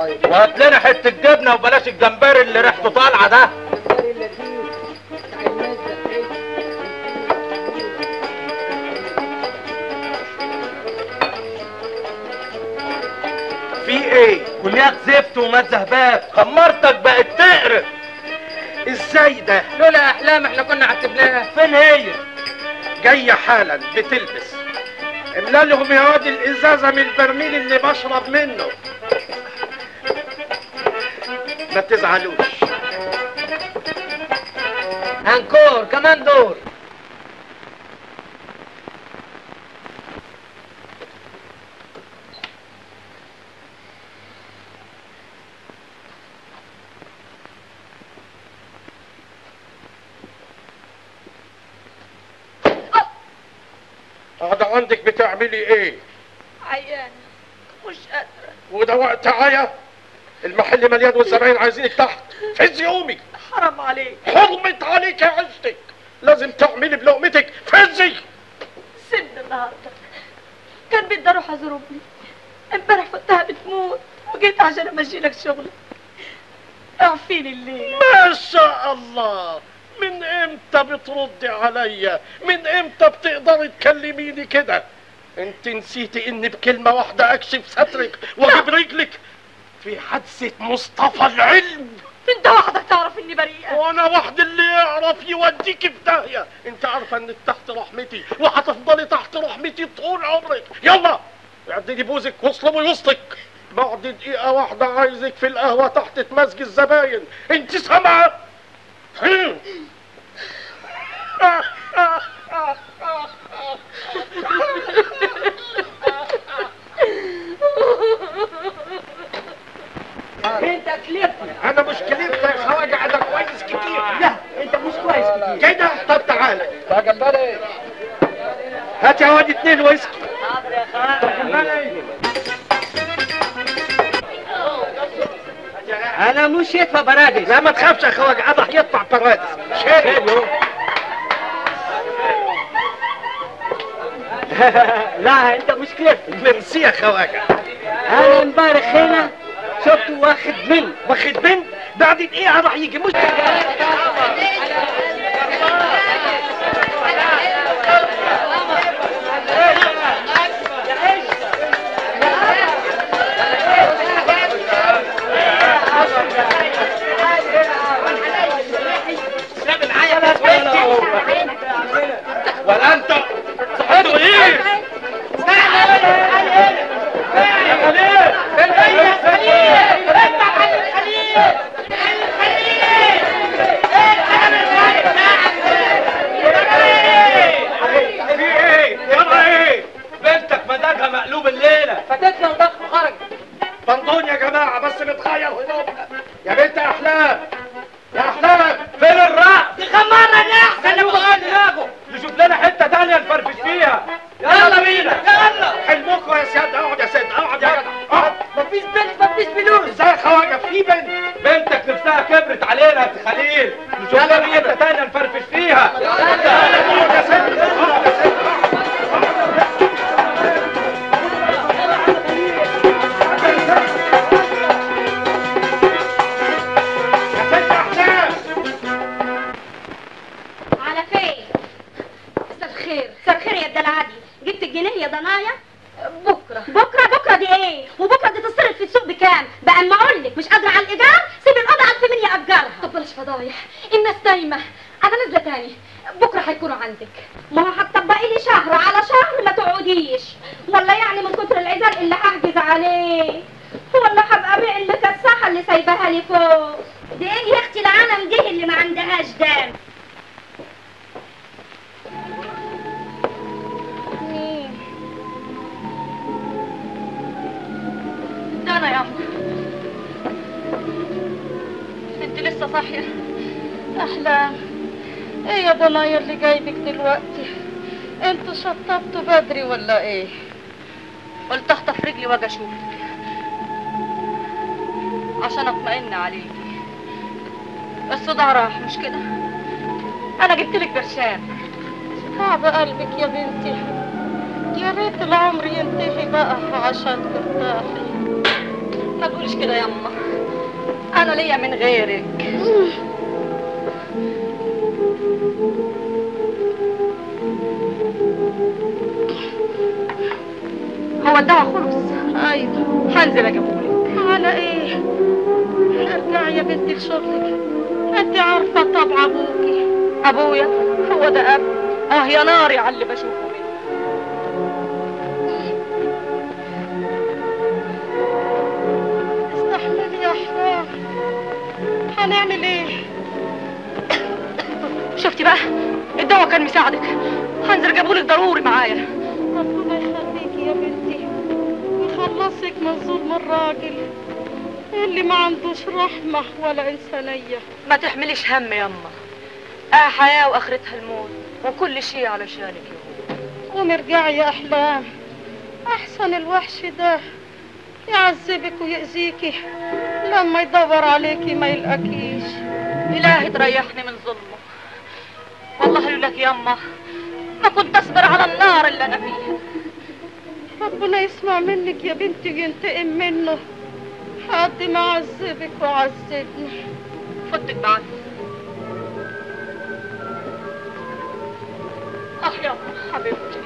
طيب وهات لنا حته جبنه وبلاش الجمبري اللي ريحته طالعه ده في ايه كليات زفت وما زهباب خمرتك بقت تقرف ازاي ده لولا احلام احنا كنا عتبناها فين هي جايه حالا بتلبس املا لهم يا واد الازازه من البرميل اللي بشرب منه ما تزعلوش انكور كمان دور قاعدة عندك بتعملي ايه عيانة مش قادرة وده وقت عيا المحل مليان والزباين عايزينك تحت فزي امك حرام عليك حرمت عليك يا عزتك لازم تعملي بلقمتك فزي سن النهاردة كان بدي اروح ازور امي امبارح فتها بتموت وجيت عشان امشي لك شغلك اعفيني الليل ما شاء الله من امتى بتردي عليا من امتى بتقدري تكلميني كده انت نسيتي اني بكلمة واحدة اكشف سترك واجيب رجلك في حادثة مصطفى العلم انت وحدك تعرف اني بريئة وانا واحد اللي يعرف يوديك في داهية انت عارفة انك تحت رحمتي وهتفضلي تحت رحمتي طول عمرك يلا اعدلي بوزك واصلبي وسطك بعد دقيقة واحدة عايزك في القهوة تحت تمزج الزباين انت سامعة هم. انت كليبتي انا مش كلمت يا خواجة انا كويس كتير لا انت مش كويس كتير كده طب تعالى يا جمبري هات يا واد اتنين ويسكي حاضر يا خالد انا مش شايفه برادس لا ما تخافش يا خواجة انا هيطلع برادس شيل لا انت مش كليبتي ميرسي يا خواجة انا امبارح هنا شفته واخد بنت واخد بنت بعد دقيقة راح يجي مش ولا انت صحته ايه؟ يا خليل في ايه؟ يلا ايه؟ بنتك مزاجها مقلوب الليلة فاتتنا وضخ خرج بنطون يا جماعة بس بتغير هدومها يا بنت أحلام يا أحلام فين الرقص؟ تخمرنا يا احسن لو دماغه نشوف لنا حتة تانية نفرفش فيها يلا بينا يلا حلمكم يا سيادة اقعد يا سيادة اقعد يا جدع اقعد مفيش بنت مفيش فلوس ازاي يا خواجة في بنت بنتك نفسها كبرت علينا يا أخت خليل نشوف لنا حتة تانية نفرفش فيها اقعد يا سيادة اقعد يا سيادة يا ست أحلام على فين؟ مساء الخير مساء الخير يا الدلعادي جبت الجنيه يا ضنايا بكره بكره بكره دي ايه وبكره دي تصرف في السوق بكام بقى اما اقول لك مش قادره على الايجار سيب الاوضه على الفمين ياجرها طب بلاش فضايح الناس دايمه انا نازله تاني بكره هيكونوا عندك ما هو هتطبقي لي شهر على شهر ما تقعديش ولا يعني من كتر العزال اللي هحجز عليه ولا هبقى ابيع المكسحه اللي سايباها لي فوق دي ايه يا اختي العالم دي اللي ما عندهاش دم مين ده انا يا عم انت لسه صاحية احلام ايه يا ضنايا اللي جايبك دلوقتي انتوا شطبتوا بدري ولا ايه قلت اخطف رجلي واجي اشوفك عشان اطمئن عليكي الصداع راح مش كده انا جبت لك برشام تعب قلبك يا بنتي يا ريت العمر ينتهي بقى عشان ترتاحي ما تقولش كده يا اما انا ليا من غيرك هو الدواء خلص ايوه هنزل اجيبهولك على ايه ارجع يا بنتي لشغلك انت عارفه طبع ابوكي ابويا هو ده اب اه يا ناري على اللي بشوفه منه استحملي يا احلام هنعمل ايه شفتي بقى الدواء كان مساعدك هنزل اجيبهولك ضروري معايا ربنا يخليكي يا بنتي ويخلصك من ظلم الراجل اللي ما عندوش رحمة ولا إنسانية ما تحمليش هم يما آه حياة وآخرتها الموت وكل شيء علشانك يا قومي ارجعي يا أحلام أحسن الوحش ده يعذبك ويأذيكي لما يدور عليكي ما يلقاكيش إلهي تريحني من ظلمه والله لولاك يما ما كنت أصبر على النار اللي أنا فيها ربنا يسمع منك يا بنتي وينتقم منه قد ما عذبك وعذبني فضك بعد اه يا حبيبتي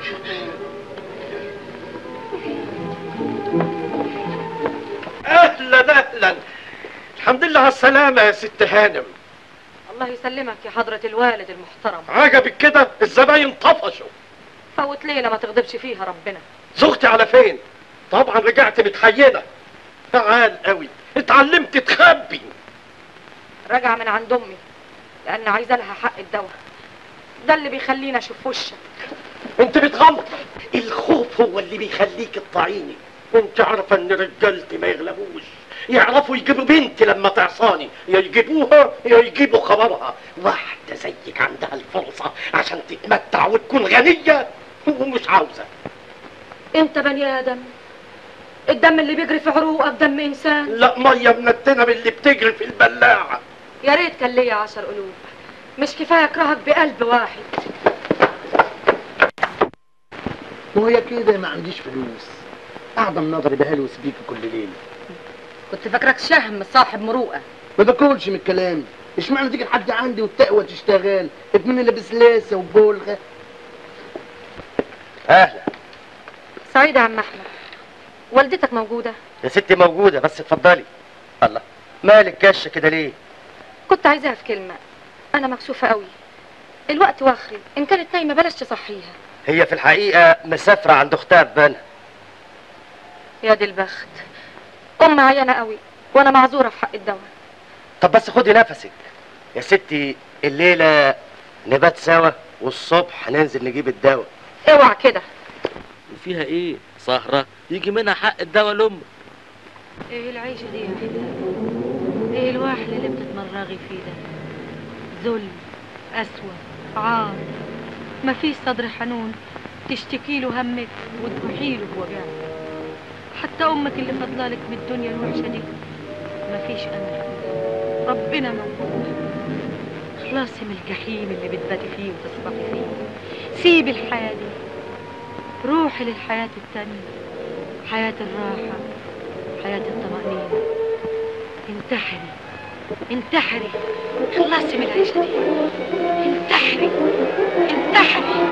اهلا اهلا الحمد لله على السلامة يا ست هانم الله يسلمك يا حضرة الوالد المحترم عجبك كده الزباين طفشوا فوت ليلة ما تغضبش فيها ربنا زغتي على فين طبعا رجعت متحينة تعال قوي اتعلمت تخبي راجعة من عند أمي لأن عايزة لها حق الدواء ده اللي بيخليني أشوف وشك انت بتغلط الخوف هو اللي بيخليك تطعيني انت عارفه ان رجالتي ما يغلبوش يعرفوا يجيبوا بنتي لما تعصاني يا يجيبوها يا يجيبوا خبرها واحده زيك عندها الفرصه عشان تتمتع وتكون غنيه ومش عاوزه أنت بني آدم الدم اللي بيجري في عروقك دم إنسان لا ميه منتنه من اللي بتجري في البلاعه يا ريت كان ليا عشر قلوب مش كفاية أكرهك بقلب واحد وهي كده ما عنديش فلوس قاعدة مناظر بهلوس بيكي كل ليلة كنت فاكرك شهم صاحب مروءة ما باكلش من الكلام اشمعنى تيجي لحد عندي والتقوى تشتغل اتمنى لابس لاسة وبولغة اهلا سعيد يا عم أحمد والدتك موجودة يا ستي موجودة بس اتفضلي الله مالك كاشة كده ليه كنت عايزاها في كلمة أنا مكسوفة قوي الوقت واخري إن كانت نايمة بلاش تصحيها هي في الحقيقة مسافرة عند اختها في بنا يا دي البخت أم عيانة قوي وأنا معذورة في حق الدواء طب بس خدي نفسك يا ستي الليلة نبات سوا والصبح هننزل نجيب الدواء اوعى كده وفيها ايه سهرة يجي منها حق الدواء لأمك ايه العيشة دي يا حلال ايه الواحد اللي بتتمرغي فيه ده ذل قسوة عار مفيش صدر حنون تشتكي له همك وتبوحي له بوجعك حتى امك اللي فضلالك من الدنيا الوحشة دي مفيش امل فيها. ربنا موجود خلاصي من الجحيم اللي بتباتي فيه وتصبحي فيه سيبي الحياة دي روحي للحياة التانية حياة الراحة حياة الطمأنينة انتحري انتحري خلصي من العيشة دي انتحري انتحري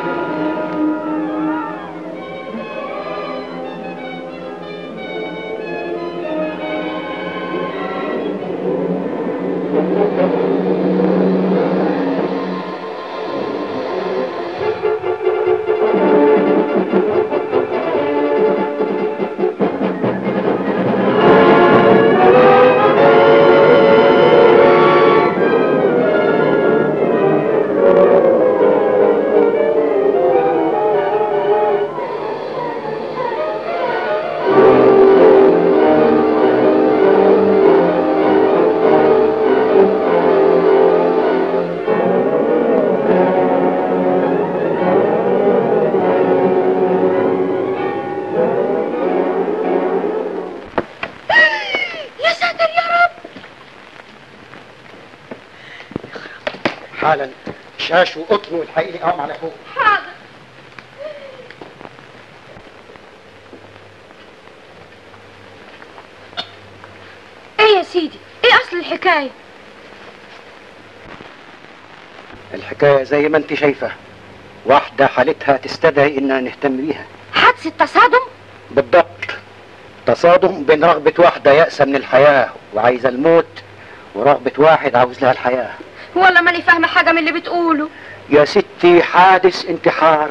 يا ساتر يا رب حالا شاش وقطن والحقيقي قام على فوق حاضر سيدي ايه اصل الحكايه الحكاية زي ما انت شايفة واحدة حالتها تستدعي اننا نهتم بيها حادثه تصادم بالضبط تصادم بين رغبة واحدة يأسة من الحياة وعايزة الموت ورغبة واحد عاوز لها الحياة والله ماني فاهمه حاجه من اللي بتقوله يا ستي حادث انتحار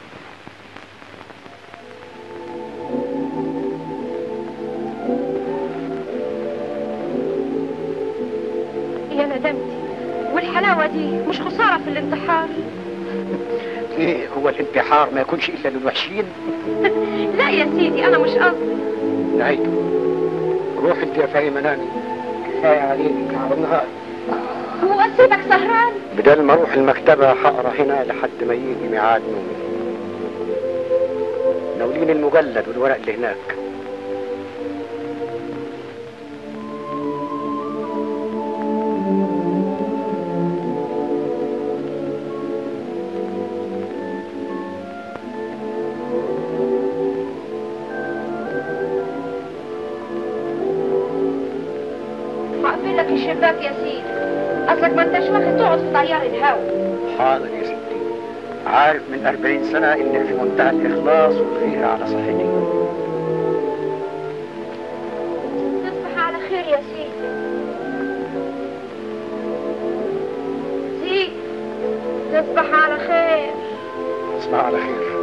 يا ندمتي والحلاوه دي مش خساره في الانتحار ايه هو الانتحار ما يكونش الا للوحشين لا يا سيدي انا مش قصدي نهايته روح انت يا فاهمة نامي كفاية عليك على النهار هو سيبك سهران بدل ما اروح المكتبة هقرا هنا لحد ما يجي ميعاد نومي ناولين المجلد والورق اللي هناك هقفل لك الشباك يا سيدي اصلك ما انتش واخد تقعد في طيار الهوا حاضر يا ستي عارف من أربعين سنة إن في منتهى الإخلاص والغيرة على صحتي تصبح على خير يا سيدي سيدي تصبح على خير تصبح على خير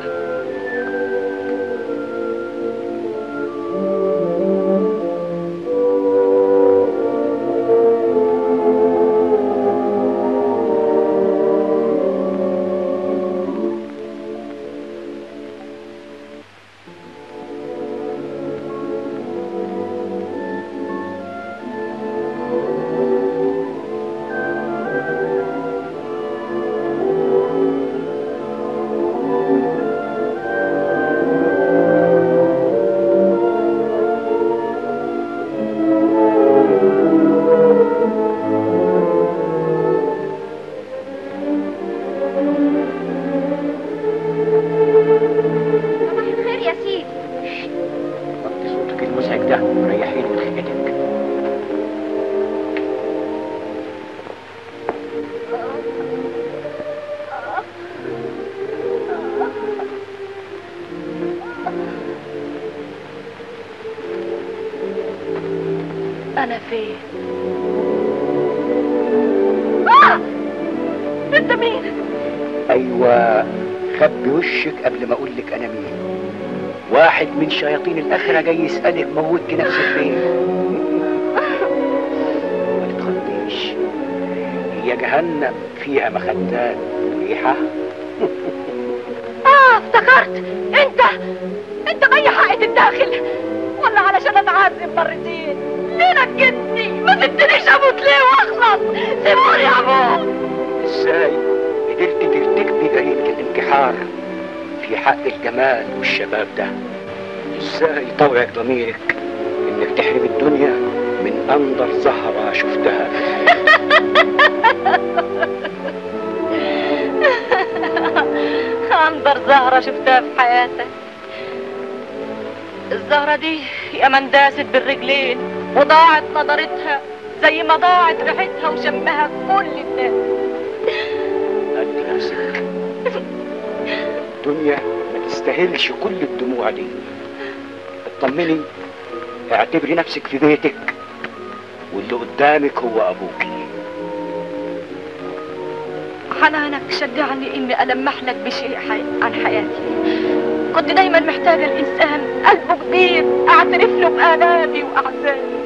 صباح الخير يا سيدي وطي صوتك المزعج ده ريحيني من خيبتك انا فين آه! انت مين أيوة خبي وشك قبل ما أقول لك أنا مين واحد من شياطين الآخرة جاي يسألك موتت نفسك فين ما تتخضيش هي جهنم فيها مخدات ريحة اه افتكرت انت انت غير حقي الداخل ولا علشان اتعذب مرتين ليه نجدني ما سبتنيش اموت ليه واخلص سيبوني اموت ازاي قدرت ترتكبي جريمة الانتحار في حق الجمال والشباب ده ازاي طوعك ضميرك انك تحرم الدنيا من انظر زهرة شفتها في انظر زهرة شفتها في حياتك الزهرة دي يا من داست بالرجلين وضاعت نظرتها زي ما ضاعت ريحتها وشمها كل الناس قد نفسك الدنيا ما تستاهلش كل الدموع دي اطمني اعتبري نفسك في بيتك واللي قدامك هو ابوك حنانك شجعني اني المح لك بشيء حي... عن حياتي كنت دايما محتاجة الانسان قلبه كبير اعترف له بآلامي واحزاني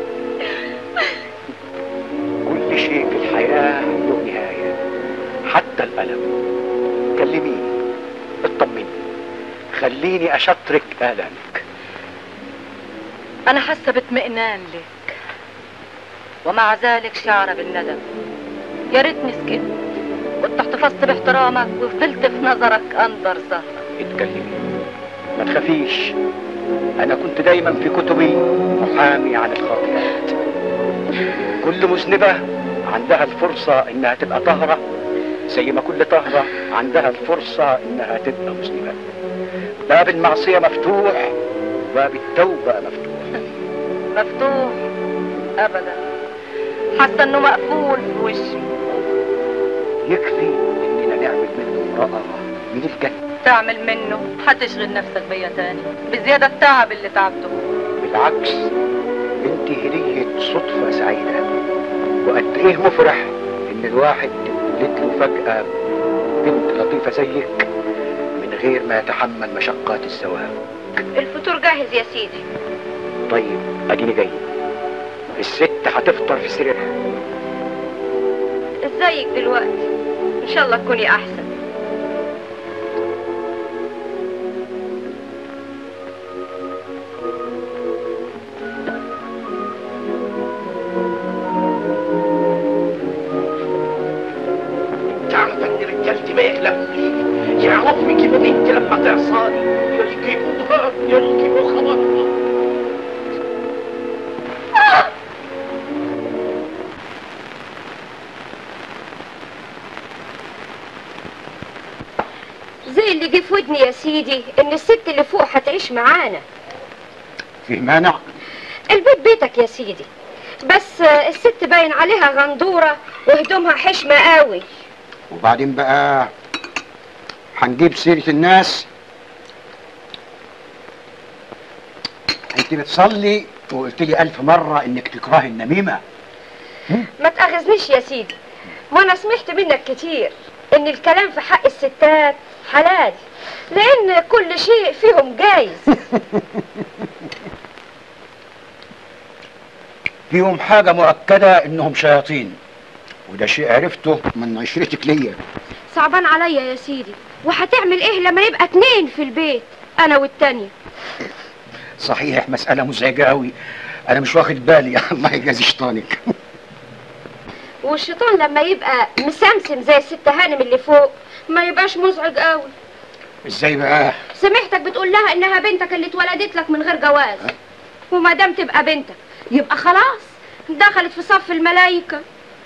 كل شيء في الحياة له نهاية حتى الألم كلميني اطمني خليني أشطرك آلامك انا حاسة باطمئنان لك ومع ذلك شعر بالندم يا ريتني سكت كنت احتفظت باحترامك وفضلت في نظرك انظر زهرة اتكلمي ما تخافيش أنا كنت دايما في كتبي محامي عن الخاطئات كل مذنبة عندها الفرصة إنها تبقى طاهرة زي ما كل طاهرة عندها الفرصة إنها تبقى مذنبة باب المعصية مفتوح وباب التوبة مفتوح مفتوح ابدا حاسه انه مقفول في وشي يكفي اننا نعمل منه امرأة من الجنة تعمل منه هتشغل نفسك بيا تاني بزياده التعب اللي تعبته بالعكس انت هدية صدفة سعيدة وقد ايه مفرح ان الواحد يولد له فجأة بنت لطيفة زيك من غير ما يتحمل مشقات الزواج الفطور جاهز يا سيدي طيب اديني جاي الست هتفطر في سريرها ازيك دلوقتي ان شاء الله تكوني احسن تعرف ان رجالتي ما يغلبني يعرفني كيف انت لما تعصاني يركبوها يركبوا خبرها زي اللي جه في ودني يا سيدي ان الست اللي فوق هتعيش معانا فيه مانع البيت بيتك يا سيدي بس آه، الست باين عليها غندورة وهدومها حشمة قوي وبعدين بقى هنجيب سيرة الناس انت بتصلي وقلت لي ألف مرة انك تكرهي النميمة ما تأخذنيش يا سيدي وانا سمعت منك كتير ان الكلام في حق الستات حلال لان كل شيء فيهم جايز فيهم حاجة مؤكدة انهم شياطين وده شيء عرفته من عشرتك ليا صعبان عليا يا سيدي وهتعمل ايه لما يبقى اتنين في البيت انا والتانية صحيح مسألة مزعجة قوي انا مش واخد بالي الله يجازي شيطانك والشيطان لما يبقى مسمسم زي الست هانم اللي فوق ما يبقاش مزعج قوي ازاي بقى سمعتك بتقول لها انها بنتك اللي اتولدت لك من غير جواز وما دام تبقى بنتك يبقى خلاص دخلت في صف الملايكة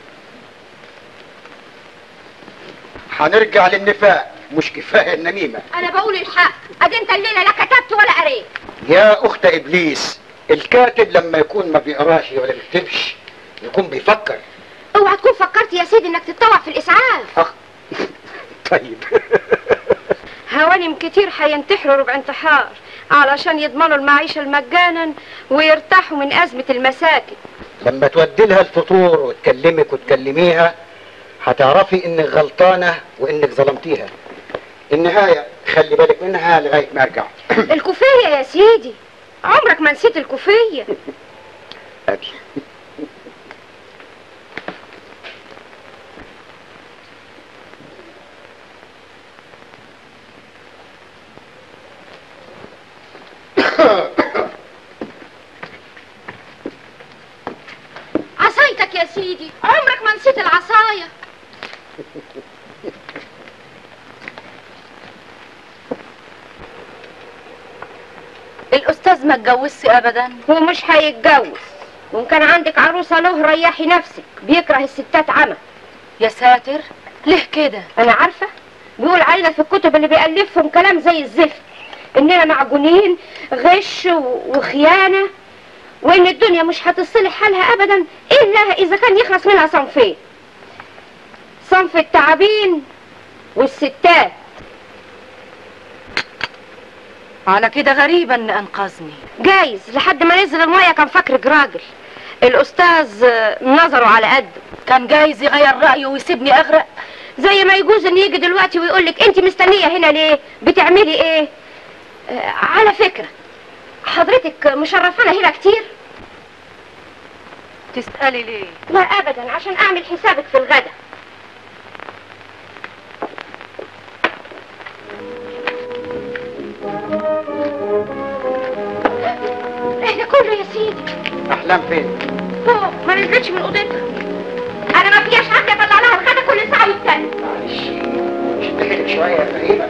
هنرجع للنفاق مش كفاية النميمة انا بقول الحق ادي انت الليلة لا كتبت ولا قريت يا اخت ابليس الكاتب لما يكون ما بيقراش ولا بيكتبش يكون بيفكر اوعى تكون فكرت يا سيدي انك تتطوع في الاسعاف أخ. طيب هوانم كتير هينتحروا ربع انتحار علشان يضمنوا المعيشة المجانا ويرتاحوا من أزمة المساكن لما تودي لها الفطور وتكلمك وتكلميها هتعرفي انك غلطانة وانك ظلمتيها النهاية خلي بالك منها لغاية ما ارجع الكوفية يا سيدي عمرك ما نسيت الكوفية أبي. عصايتك يا سيدي عمرك ما نسيت العصاية الاستاذ ما اتجوزش ابدا هو مش هيتجوز وان كان عندك عروسة له ريحي نفسك بيكره الستات عمى يا ساتر ليه كده انا عارفة بيقول علينا في الكتب اللي بيألفهم كلام زي الزفت اننا معجونين غش و- وخيانة وان الدنيا مش هتصلح حالها ابدا الا اذا كان يخلص منها صنفين صنف التعابين والستات على كده غريبة ان انقذني جايز لحد ما نزل المية كان فاكرك راجل الاستاذ آه، نظره على قده كان جايز يغير رأيه ويسيبني اغرق زي ما يجوز ان يجي دلوقتي ويقولك انت مستنية هنا ليه بتعملي ايه آه على فكرة حضرتك مشرفانا هنا كتير تسألي ليه لا ابدا عشان اعمل حسابك في الغدا ايه ده كله يا سيدي احلام فين فوق ما نزلتش من اوضتها انا ما فيهاش حد اطلع لها الغدا كل ساعه والتانيه معلش شد حيلك شوية يا فهيمة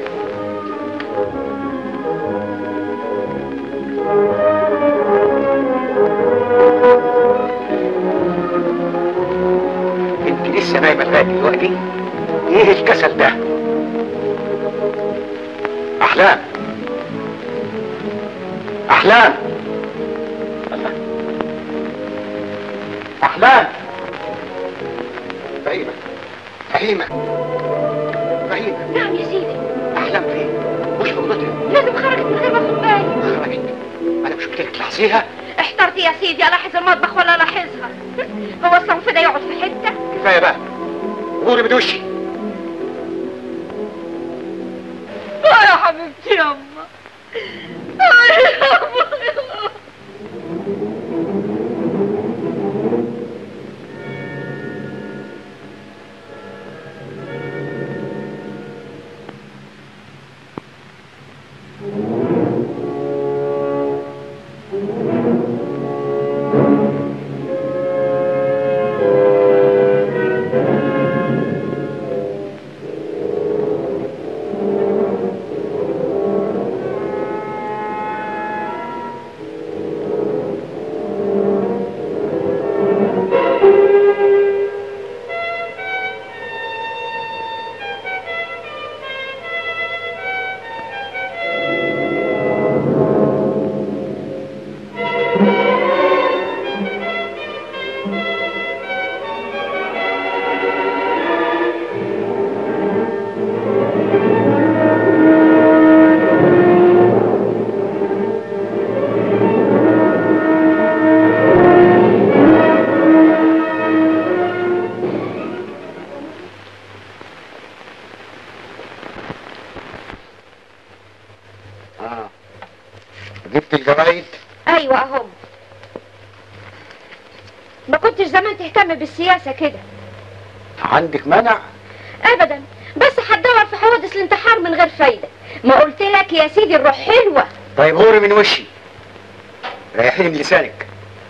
انت لسه نايمة لغاية دلوقتي ايه الكسل ده احلام احلام الله احلام فهيمة فهيمة فهيمة نعم يا سيدي احلام فين مش في اوضتها لازم خرجت من غير ما اخد بالي خرجت انا مش قلت لك تلاحظيها احترت يا سيدي الاحظ المطبخ ولا الاحظها هو الصنف ده يقعد في حته كفايه بقى غوري من وشي اه يا حبيبتي يا أما اه يا أما اه جبت الجرايد ايوه اهم ما كنتش زمان تهتم بالسياسه كده عندك منع ابدا بس هتدور في حوادث الانتحار من غير فايده ما قلت لك يا سيدي الروح حلوه طيب غوري من وشي ريحيني من لسانك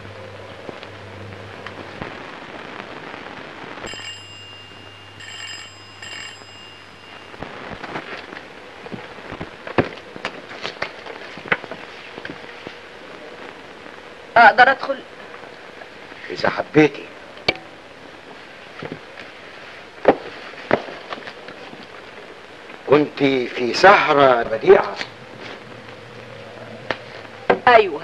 اقدر ادخل اذا حبيتي كنت في سهرة بديعة ايوه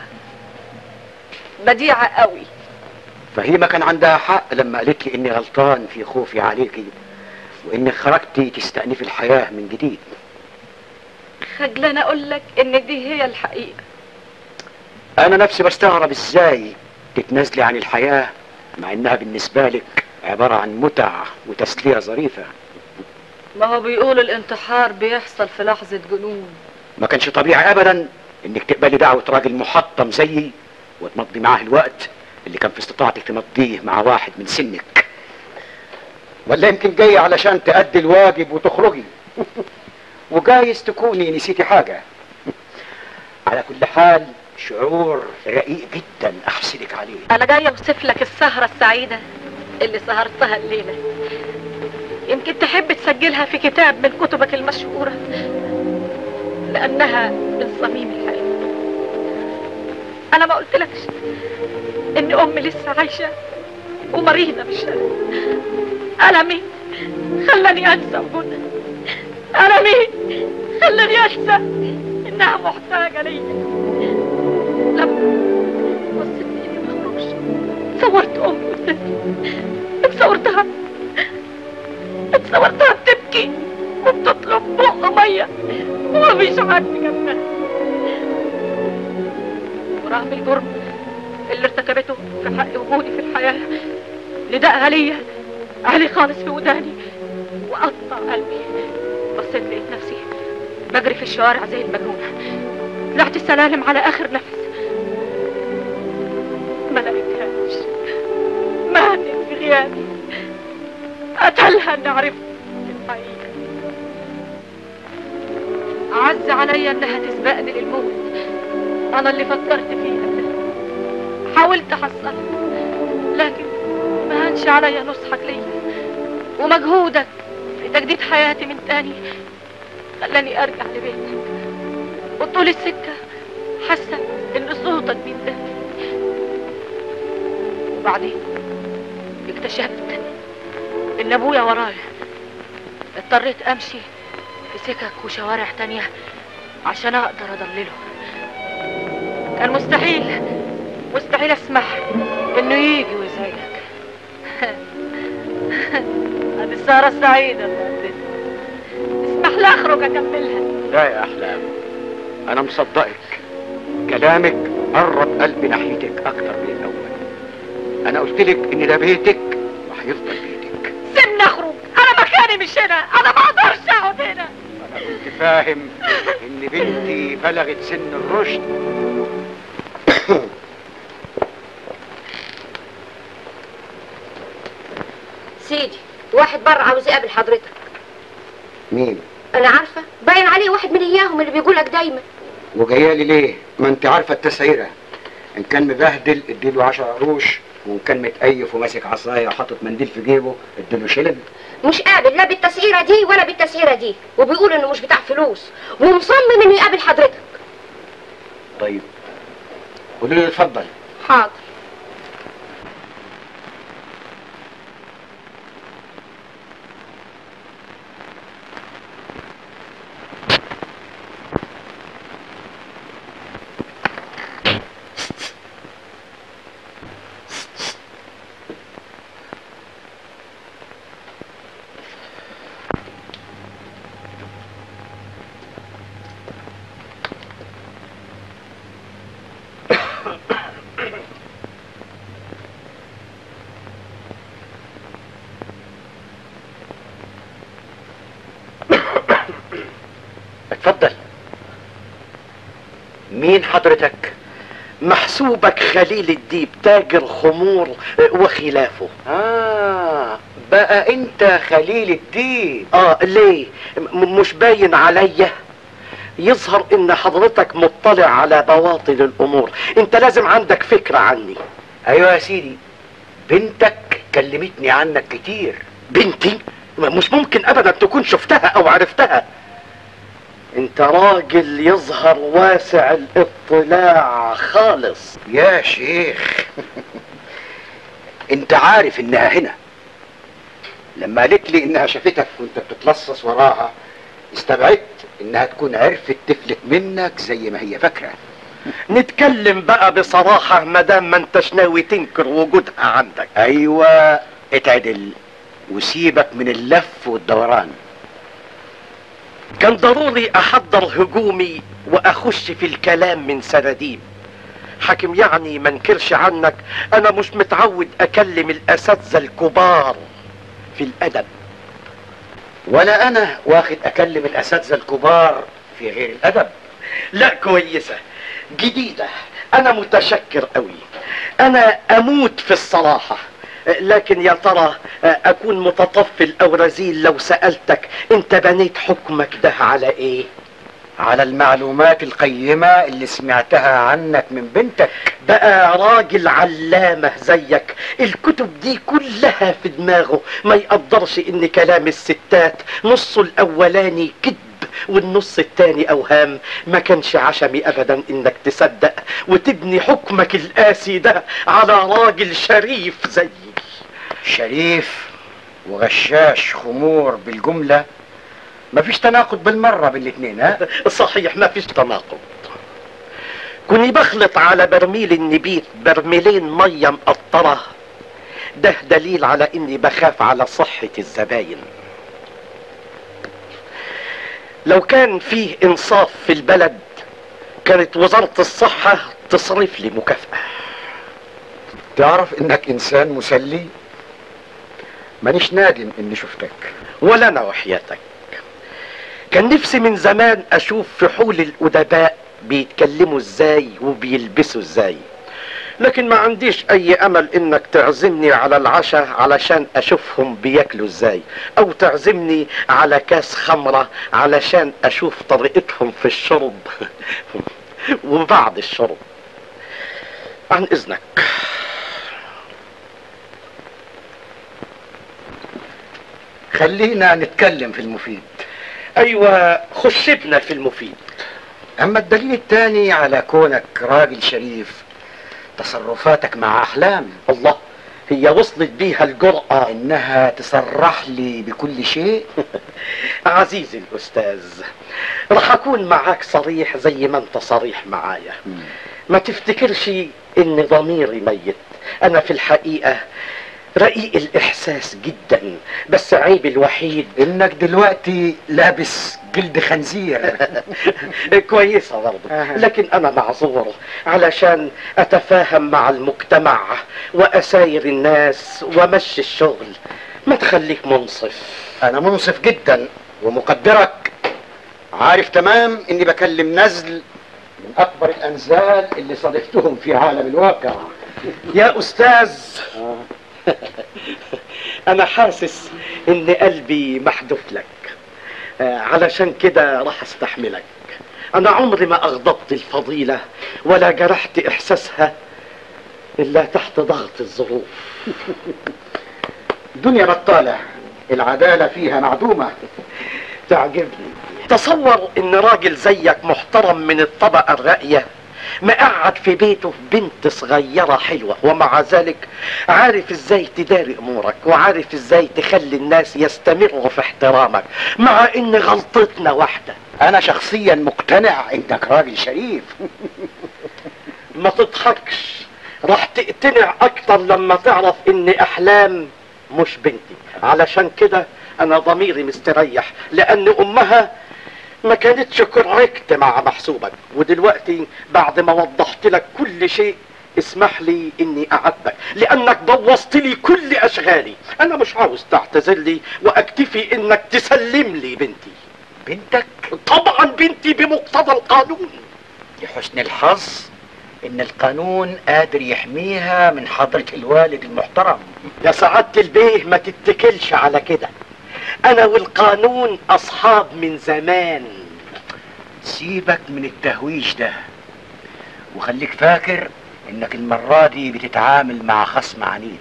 بديعه قوي فهيمة كان عندها حق لما قالت لي اني غلطان في خوفي عليكي وانك خرجتي تستأنفي الحياة من جديد خجلانه اقول لك ان دي هي الحقيقه انا نفسي بستغرب ازاي تتنازلي عن الحياة مع انها بالنسبة لك عبارة عن متع وتسلية ظريفة ما هو بيقولوا الانتحار بيحصل في لحظه جنون ما كانش طبيعي ابدا انك تقبلي دعوة راجل محطم زيي وتمضي معاه الوقت اللي كان في استطاعتك تمضيه مع واحد من سنك ولا يمكن جاي علشان تأدي الواجب وتخرجي وجايز تكوني نسيتي حاجة على كل حال شعور رقيق جدا احسدك عليه انا جايه اوصف لك السهره السعيده اللي سهرتها الليله يمكن تحب تسجلها في كتاب من كتبك المشهوره لانها من صميم الحياه انا ما قلتلكش ان امي لسه عايشه ومريضه بالشلل المي خلاني انسى وجودها المي خلاني انسى انها محتاجه ليا لما وصلت اني ما اخرجش صورت امي قدامي اتصورتها اتصورتها بتبكي وبتطلب بق ميه ومفيش حد جنبها ورغم الجرم اللي ارتكبته في حق وجودي في الحياه نداءها ليا عالي خالص في وداني وقطع قلبي بصيت لقيت نفسي بجري في الشوارع زي المجنونه طلعت السلالم على اخر نفس ما لقيتهاش ماتت في غيابي قتلها اني عرفت الحقيقه عز عليا انها تسبقني للموت انا اللي فكرت فيها حاولت احصلها لكن ما هنش عليا نصحك ليا ومجهودك في تجديد حياتي من تاني خلاني ارجع لبيتك وطول السكه حاسه ان صوتك بيندهني وبعدين اكتشفت ان ابويا ورايا اضطريت امشي في سكك وشوارع تانية عشان اقدر اضلله كان مستحيل مستحيل اسمح انه يجي ويزعجك هذه السهرة السعيدة فاتت اسمح لي اخرج اكملها لا يا احلام انا مصدقك كلامك قرب قلبي ناحيتك اكتر من الاول انا قلت لك ان ده بيتك وهيفضل بيتك سيبني اخرج انا مكاني مش هنا انا ما اقدرش اقعد هنا انا كنت فاهم ان بنتي بلغت سن الرشد سيدي واحد بره عاوز يقابل حضرتك مين انا عارفه باين عليه واحد من اياهم اللي بيقولك دايما وجايه لي ليه ما انت عارفه التسعيره ان كان مبهدل اديله 10 قروش وان كان متأيف وماسك عصايه وحاطط منديل في جيبه اديله شلن مش قابل لا بالتسعيره دي ولا بالتسعيره دي وبيقول انه مش بتاع فلوس ومصمم انه يقابل حضرتك طيب قولي له اتفضل حاضر اتفضل مين حضرتك محسوبك خليل الديب تاجر خمور وخلافه اه بقى انت خليل الدين اه ليه م- مش باين عليا يظهر ان حضرتك مطلع على بواطن الامور انت لازم عندك فكرة عني ايوه يا سيدي بنتك كلمتني عنك كتير بنتي م- مش ممكن ابدا تكون شفتها او عرفتها انت راجل يظهر واسع الاطلاع خالص يا شيخ انت عارف انها هنا لما قالت لي انها شافتك وانت بتتلصص وراها استبعدت انها تكون عرفت تفلت منك زي ما هي فاكره نتكلم بقى بصراحة مدام ما انتش ناوي تنكر وجودها عندك ايوه اتعدل وسيبك من اللف والدوران كان ضروري احضر هجومي واخش في الكلام من سناديب حاكم يعني ما انكرش عنك انا مش متعود اكلم الاساتذه الكبار في الادب ولا انا واخد اكلم الاساتذه الكبار في غير الادب لا كويسه جديده انا متشكر قوي انا اموت في الصراحه لكن يا ترى اكون متطفل او رزيل لو سالتك انت بنيت حكمك ده على ايه على المعلومات القيمة اللي سمعتها عنك من بنتك بقى راجل علامة زيك الكتب دي كلها في دماغه ما يقدرش ان كلام الستات نصه الاولاني كذب والنص التاني اوهام ما كانش عشمي ابدا انك تصدق وتبني حكمك القاسي ده على راجل شريف زيي شريف وغشاش خمور بالجملة مفيش تناقض بالمرة بين الاتنين ها صحيح ما فيش تناقض كوني بخلط على برميل النبيت برميلين مية مقطرة ده دليل على اني بخاف على صحة الزباين لو كان فيه انصاف في البلد كانت وزارة الصحة تصرف لي مكافأة تعرف انك انسان مسلي مانيش نادم اني شفتك ولا انا وحياتك كان نفسي من زمان اشوف فحول الادباء بيتكلموا ازاي وبيلبسوا ازاي لكن ما عنديش اي امل انك تعزمني على العشاء علشان اشوفهم بياكلوا ازاي او تعزمني على كاس خمرة علشان اشوف طريقتهم في الشرب وبعد الشرب عن اذنك خلينا نتكلم في المفيد ايوه خش بنا في المفيد اما الدليل الثاني على كونك راجل شريف تصرفاتك مع احلام الله هي وصلت بيها الجرأة انها تصرح لي بكل شيء عزيزي الأستاذ راح أكون معاك صريح زي ما أنت صريح معايا ما تفتكرش إن ضميري ميت أنا في الحقيقة رقيق الإحساس جدا بس عيب الوحيد انك دلوقتي لابس جلد خنزير كويسة برضه أها. لكن أنا معذور علشان أتفاهم مع المجتمع وأساير الناس وأمشي الشغل ما تخليك منصف انا منصف جدا ومقدرك عارف تمام اني بكلم نزل من اكبر الانزال اللي صادفتهم في عالم الواقع يا أستاذ أنا حاسس إن قلبي محذوف لك آه، علشان كده راح أستحملك أنا عمري ما أغضبت الفضيلة ولا جرحت إحساسها إلا تحت ضغط الظروف دنيا بطالة العدالة فيها معدومة تعجبني تصور ان راجل زيك محترم من الطبقة الراقية مقعد في بيته بنت صغيرة حلوة ومع ذلك عارف ازاي تداري امورك وعارف ازاي تخلي الناس يستمروا في احترامك مع ان غلطتنا واحدة انا شخصيا مقتنع انك راجل شريف ما تضحكش راح تقتنع اكتر لما تعرف ان احلام مش بنتي علشان كده انا ضميري مستريح لان امها ما كانتش كوريكت مع محسوبك ودلوقتي بعد ما وضحت لك كل شيء اسمح لي اني اعاتبك لانك بوظت لي كل اشغالي انا مش عاوز تعتذر لي واكتفي انك تسلم لي بنتي بنتك طبعا بنتي بمقتضى القانون لحسن الحظ ان القانون قادر يحميها من حضرة الوالد المحترم يا سعادة البيه ما تتكلش على كده انا والقانون اصحاب من زمان سيبك من التهويش ده وخليك فاكر انك المرة دي بتتعامل مع خصم عنيد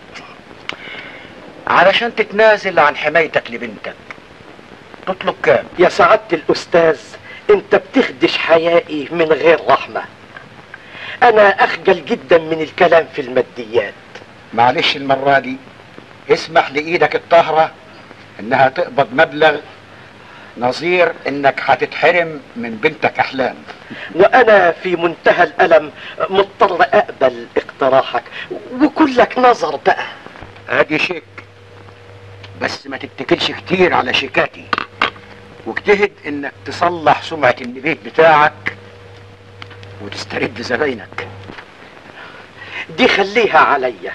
علشان تتنازل عن حمايتك لبنتك تطلب كام يا سعادة الاستاذ انت بتخدش حيائي من غير رحمة انا اخجل جدا من الكلام في الماديات معلش المرة دي اسمح لإيدك الطاهرة إنها تقبض مبلغ نظير إنك هتتحرم من بنتك أحلام وانا في منتهى الالم مضطر اقبل اقتراحك وكلك نظر بقى ادي شيك بس ما تتكلش كتير على شيكاتي واجتهد انك تصلح سمعة البيت بتاعك وتسترد زباينك دي خليها عليا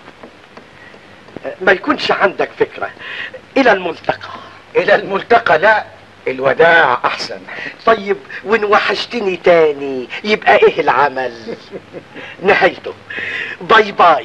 ما يكونش عندك فكرة الى الملتقى الى الملتقى لا الوداع احسن طيب وان وحشتني تاني يبقى ايه العمل نهايته باي باي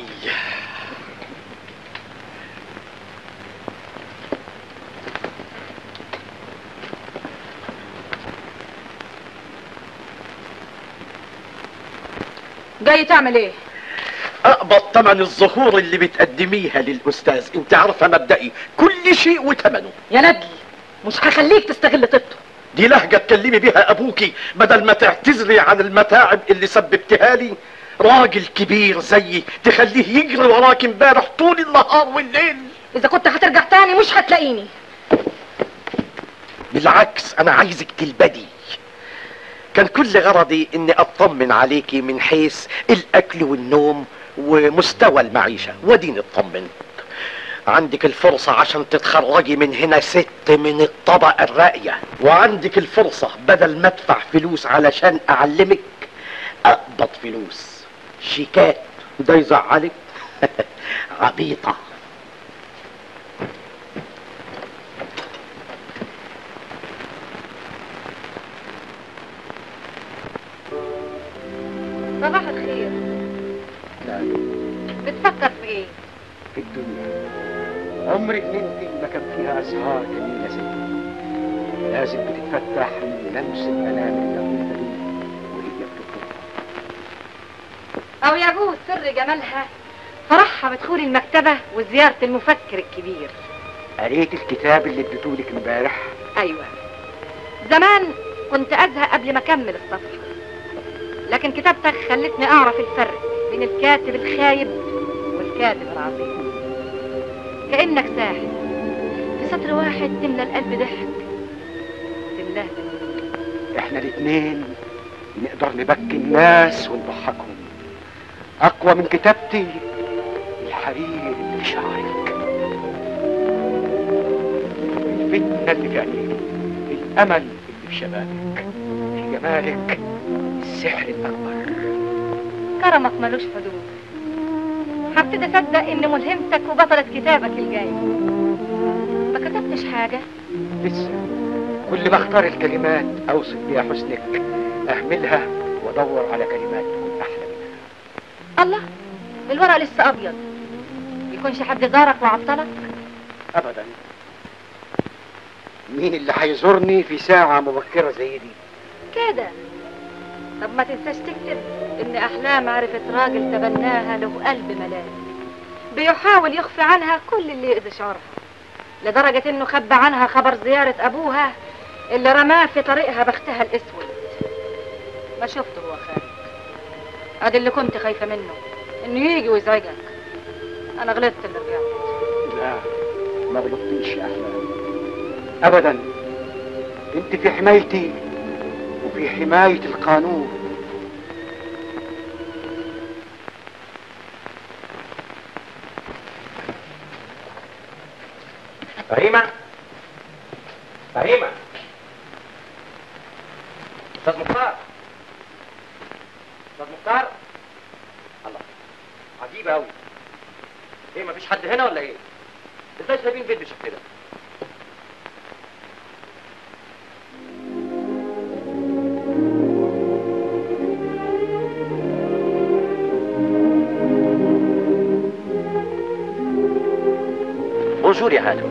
جاي تعمل ايه اقبض ثمن الظهور اللي بتقدميها للاستاذ انت عارفه مبدئي كل شيء وثمنه يا ندل مش هخليك تستغل طيبته دي لهجه تكلمي بيها ابوكي بدل ما تعتذري عن المتاعب اللي سببتها لي راجل كبير زيي تخليه يجري وراك امبارح طول النهار والليل اذا كنت هترجع تاني مش هتلاقيني بالعكس انا عايزك تلبدي كان كل غرضي اني اطمن عليكي من حيث الاكل والنوم ومستوى المعيشة وديني اطمنت عندك الفرصة عشان تتخرجي من هنا ست من الطبقة الراقية وعندك الفرصة بدل ما ادفع فلوس علشان اعلمك اقبض فلوس شيكات ده يزعلك عبيطة صباح الخير بتفكر في ايه في الدنيا عمرك انت ما كان فيها ازهار جميله زي دي. لازم بتتفتح من لمس الانام اللطيفه دي وهي بتطلع او يجوز سر جمالها فرحها بدخول المكتبة وزيارة المفكر الكبير قريت الكتاب اللي اديتهولك امبارح ايوه زمان كنت ازهق قبل ما اكمل الصفحة لكن كتابتك خلتني اعرف الفرق بين الكاتب الخايب والكاتب العظيم كأنك ساحر في سطر واحد تملى القلب ضحك تملاه احنا الاتنين نقدر نبكي الناس ونضحكهم اقوى من كتابتي الحرير اللي في شعرك الفتنة اللي في عينيك الأمل اللي في شبابك في جمالك السحر الأكبر كرمك ملوش حدود هبتدي اصدق ان ملهمتك وبطلة كتابك الجاي ما كتبتش حاجة لسه كل ما اختار الكلمات اوصف بيها حسنك اهملها وادور على كلمات تكون احلى منها الله الورق لسه ابيض يكونش حد زارك وعطلك ابدا مين اللي هيزورني في ساعة مبكرة زي دي كده طب ما تنساش تكتب ان احلام عرفت راجل تبناها له قلب ملاك بيحاول يخفي عنها كل اللي يأذي شعورها لدرجة انه خبى عنها خبر زيارة ابوها اللي رماه في طريقها بختها الاسود ما شفته هو خارج ادي اللي كنت خايفة منه انه يجي ويزعجك انا غلطت اللي رجعت لا ما غلطتيش يا احلام ابدا انت في حمايتي وفي حماية القانون فهيمة فهيمة أستاذ مختار أستاذ مختار الله عجيبة أوي إيه مفيش حد هنا ولا إيه؟ إزاي سايبين البيت بالشكل ده؟ بونجور يا هانم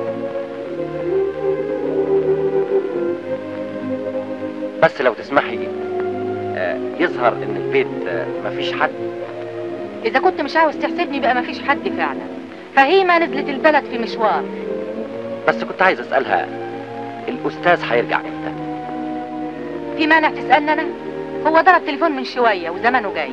بس لو تسمحي آه، يظهر ان البيت آه، مفيش حد اذا كنت مش عاوز تحسبني بقى مفيش حد فعلا فهيمة نزلت البلد في مشوار بس كنت عايز اسالها الاستاذ هيرجع امتى في مانع تسألني انا هو ضرب تليفون من شوية وزمانه جاي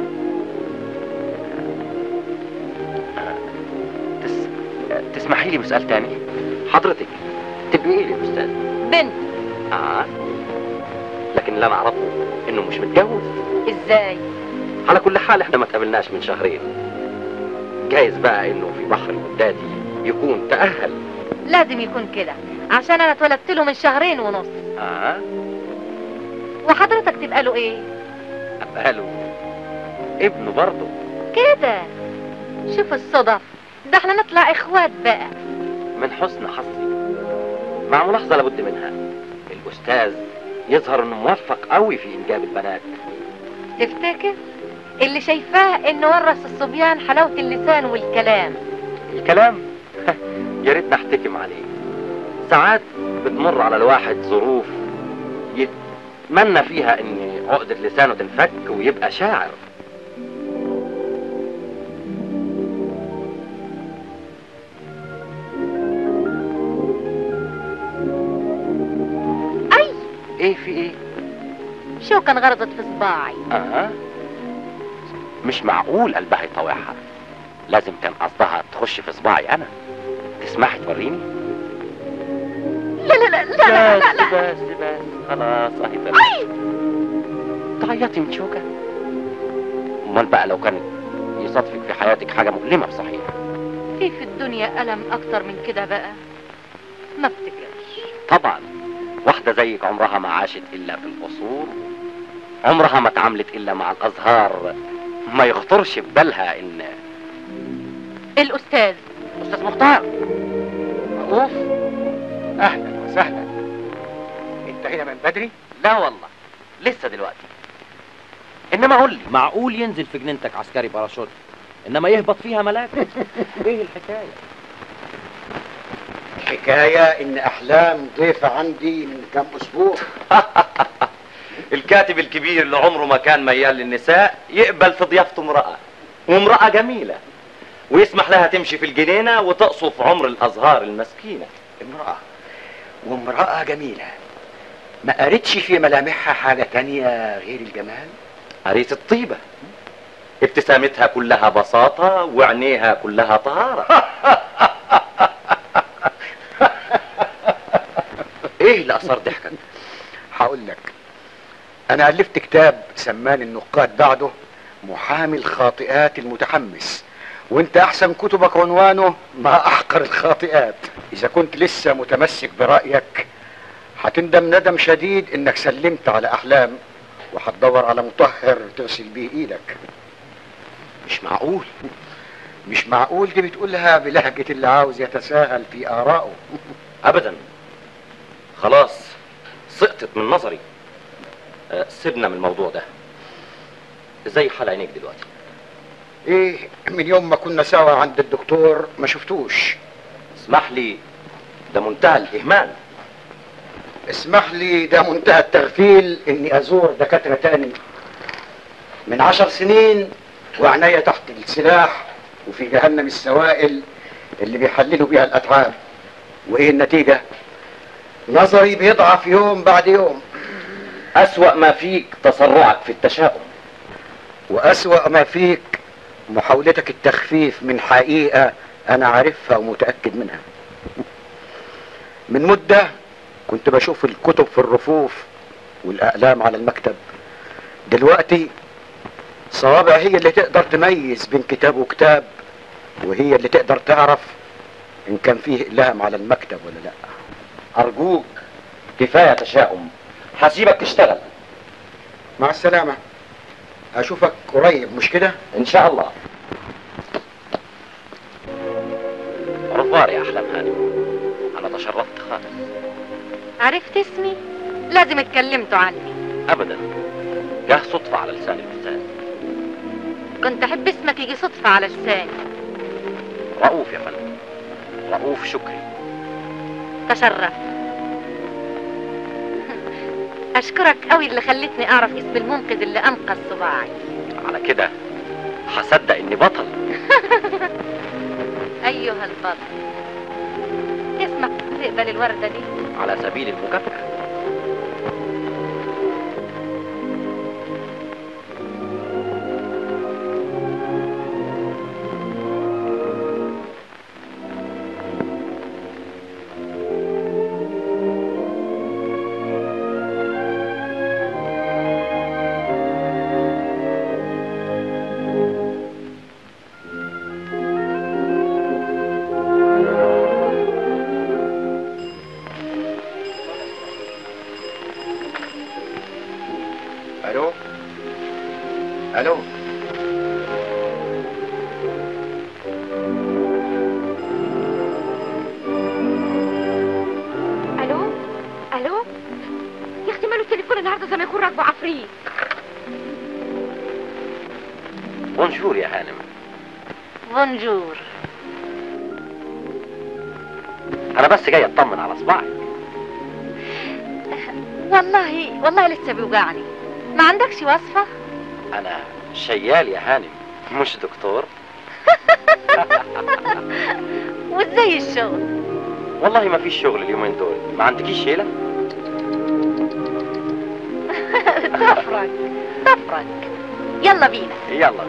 تس... آه، تسمحي لي بسؤال تاني حضرتك تبقي ايه يا استاذ بنت اه لكن اللي انا اعرفه انه مش متجوز ازاي على كل حال احنا ما تقابلناش من شهرين جايز بقى انه في بحر الودادي يكون تأهل لازم يكون كده عشان انا اتولدت له من شهرين ونص اه وحضرتك تبقى له ايه ابقى له ابنه برضه كده شوف الصدف ده احنا نطلع اخوات بقى من حسن حظي مع ملاحظة لابد منها الأستاذ يظهر إنه موفق قوي في إنجاب البنات تفتكر اللي شايفاه انه ورث الصبيان حلاوة اللسان والكلام الكلام يا ريت نحتكم عليه ساعات بتمر على الواحد ظروف يتمنى فيها إن عقدة لسانه تنفك ويبقى شاعر اي إيه في إيه؟ شو كان غرضت في صباعي آه مش معقول قلبها يطوعها لازم كان قصدها تخش في صباعي أنا تسمحي توريني؟ لا لا لا لا لا لا, لا. بس بس خلاص اهي بس اي تعيطي من شوكة امال بقى لو كانت يصادفك في حياتك حاجة مؤلمة بصحيح في في الدنيا ألم أكتر من كده بقى ما افتكرش طبعا واحدة زيك عمرها ما عاشت إلا في القصور عمرها ما اتعاملت إلا مع الأزهار ما يخطرش في بالها إن الأستاذ أستاذ مختار رؤوف اهلا وسهلا انت هنا من بدري لا والله لسه دلوقتي إنما قول لي معقول ينزل في جنينتك عسكري باراشوت انما يهبط فيها ملاك ايه الحكايه الحكاية ان احلام ضيفة عندي من كم اسبوع الكاتب الكبير اللي عمره ما كان ميال للنساء يقبل في ضيافته امرأة وامرأة جميلة ويسمح لها تمشي في الجنينة وتقصف عمر الأزهار المسكينة امرأة وامرأة جميلة ما قريتش في ملامحها حاجة تانية غير الجمال عريس الطيبة ابتسامتها كلها بساطة وعينيها كلها طهارة ايه اللي اثار ضحكك هقول لك انا الفت كتاب سمان النقاد بعده محامي الخاطئات المتحمس وانت احسن كتبك عنوانه مع احقر الخاطئات اذا كنت لسه متمسك برايك هتندم ندم شديد انك سلمت على احلام وهتدور على مطهر تغسل بيه ايدك مش معقول مش معقول دي بتقولها بلهجة اللي عاوز يتساهل في آرائه ابدا خلاص سقطت من نظري آه، سيبنا من الموضوع ده ازاي حال عينيك دلوقتي ايه من يوم ما كنا سوا عند الدكتور ما شفتوش اسمح لي ده منتهى الاهمال اسمح لي ده منتهى التغفيل اني ازور دكاترة تاني من عشر سنين وعناية تحت السلاح وفي جهنم السوائل اللي بيحللوا بيها الاتعاب وايه النتيجة نظري بيضعف يوم بعد يوم اسوأ ما فيك تسرعك في التشاؤم واسوأ ما فيك محاولتك التخفيف من حقيقة انا عارفها ومتأكد منها من مدة كنت بشوف الكتب في الرفوف والاقلام على المكتب دلوقتي صوابع هي اللي تقدر تميز بين كتاب وكتاب وهي اللي تقدر تعرف ان كان فيه اقلام على المكتب ولا لا ارجوك كفايه تشاؤم هسيبك تشتغل مع السلامة اشوفك قريب مش كده ان شاء الله رفار يا احلام هانم انا تشرفت خالص عرفت اسمي لازم اتكلمتوا عني ابدا جه صدفه على لسان الاستاذ كنت احب اسمك يجي صدفة على لساني رؤوف يا فندم رؤوف شكري تشرف اشكرك قوي اللي خلتني اعرف اسم المنقذ اللي انقذ صباعي على كده هصدق اني بطل ايها البطل اسمك تقبل الوردة دي على سبيل المكافأة الو الو الو الو يا اختي ماله التليفون النهارده زي ما يكون راكبه عفريت بونجور يا هانم بونجور انا بس جاي اطمن على صباعك والله والله لسه بيوجعني ما عندكش وصفة انا شيال يا هانم مش دكتور وازاي الشغل والله ما فيش شغل اليومين دول ما عندكيش شيله تفرج تفرج يلا بينا يلا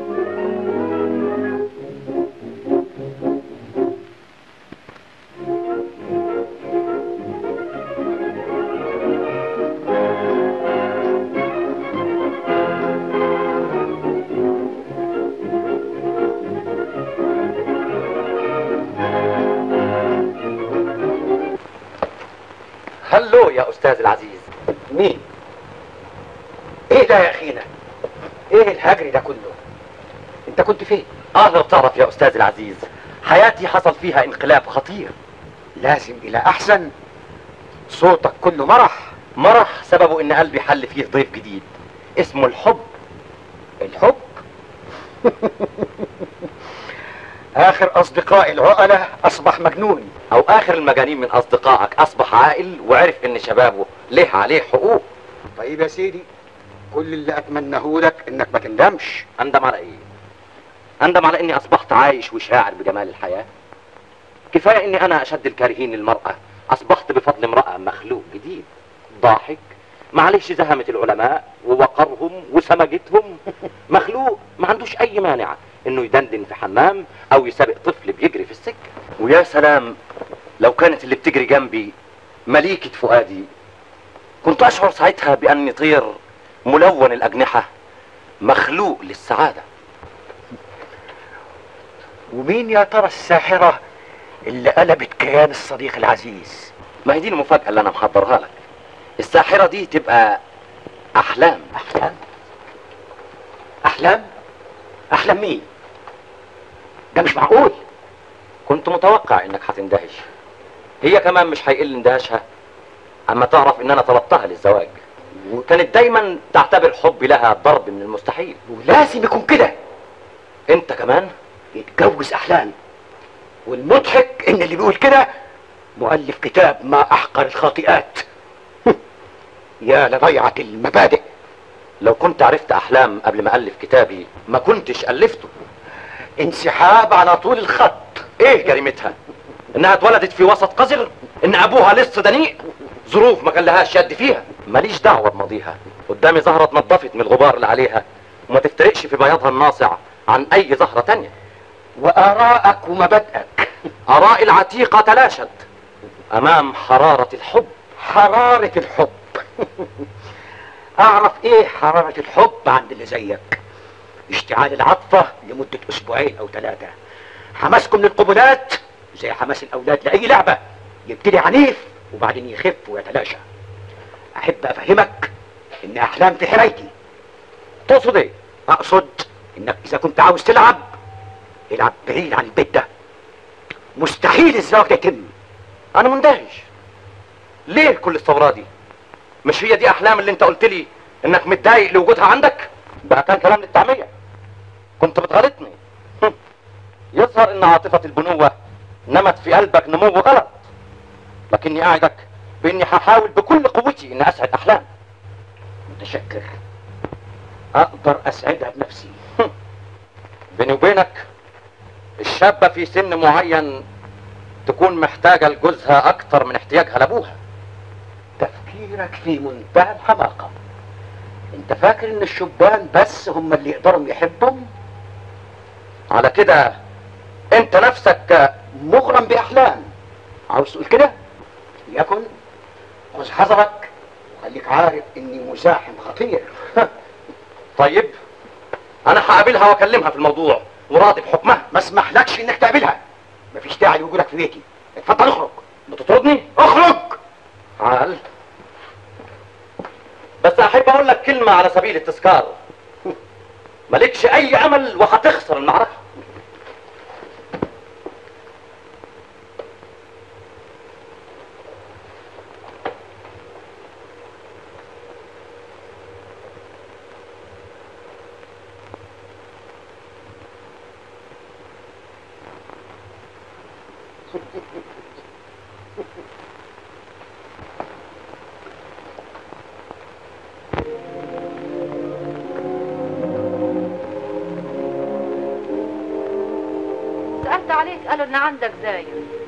هلو يا استاذ العزيز مين ايه ده يا اخينا ايه الهجر ده كله انت كنت فين اه لو تعرف يا استاذ العزيز حياتي حصل فيها انقلاب خطير لازم الى احسن صوتك كله مرح مرح سببه ان قلبي حل فيه ضيف جديد اسمه الحب الحب اخر اصدقاء العقلة اصبح مجنون او اخر المجانين من اصدقائك اصبح عاقل وعرف ان شبابه ليه عليه حقوق طيب يا سيدي كل اللي اتمناه لك انك ما تندمش اندم على ايه اندم على اني اصبحت عايش وشاعر بجمال الحياة كفاية اني انا اشد الكارهين للمرأة اصبحت بفضل امرأة مخلوق جديد ضاحك معلش زهمة العلماء ووقرهم وسمجتهم مخلوق ما عندوش اي مانع انه يدندن في حمام او يسابق طفل بيجري في السكة ويا سلام لو كانت اللي بتجري جنبي مليكة فؤادي كنت اشعر ساعتها باني طير ملون الاجنحة مخلوق للسعادة ومين يا ترى الساحرة اللي قلبت كيان الصديق العزيز ما هي دي المفاجأة اللي أنا محضرها لك الساحرة دي تبقى أحلام أحلام أحلام أحلام مين ده مش معقول كنت متوقع إنك هتندهش هي كمان مش هيقل اندهاشها أما تعرف إن أنا طلبتها للزواج وكانت دايما تعتبر حبي لها ضرب من المستحيل ولازم يكون كده أنت كمان يتجوز أحلام والمضحك إن اللي بيقول كده مؤلف كتاب ما أحقر الخاطئات يا لضيعة المبادئ لو كنت عرفت أحلام قبل ما ألف كتابي ما كنتش ألفته انسحاب على طول الخط إيه جريمتها؟ إنها اتولدت في وسط قذر؟ إن أبوها لص دنيء؟ ظروف ما كان لهاش يد فيها ماليش دعوة بماضيها قدامي زهرة اتنضفت من الغبار اللي عليها وما تفترقش في بياضها الناصع عن أي زهرة تانية وآرائك ومبادئك آرائي العتيقة تلاشت أمام حرارة الحب حرارة الحب أعرف إيه حرارة الحب عند اللي زيك اشتعال العاطفة لمدة أسبوعين أو ثلاثة حماسكم للقبلات زي حماس الأولاد لأي لعبة يبتدي عنيف وبعدين يخف ويتلاشى أحب أفهمك إن أحلام في حمايتي تقصد إيه؟ أقصد إنك إذا كنت عاوز تلعب العب بعيد عن البيت ده مستحيل الزواج ده يتم أنا مندهش ليه كل الثورة دي؟ مش هي دي أحلام اللي أنت قلت لي إنك متضايق لوجودها عندك؟ بقى كان كلام للتعمية كنت بتغلطني هم. يظهر إن عاطفة البنوة نمت في قلبك نمو غلط لكني أعدك بإني هحاول بكل قوتي إني أسعد أحلام متشكر أقدر أسعدها بنفسي بيني وبينك الشابة في سن معين تكون محتاجة لجوزها أكتر من احتياجها لأبوها تفكيرك في منتهى الحماقة انت فاكر ان الشبان بس هم اللي يقدروا يحبهم على كده أنت نفسك مغرم بأحلام عاوز تقول كده ليكن خذ حذرك وخليك عارف اني مزاحم خطير طيب أنا هقابلها وأكلمها في الموضوع وراضي بحكمها ما اسمحلكش انك تقابلها مفيش داعي لوجودك في بيتي اتفضل اخرج بتطردني؟ اخرج عال بس أحب أقول لك كلمة على سبيل التذكار مالكش أي أمل وهتخسر المعركة سألت عليك قالوا ان عندك زايد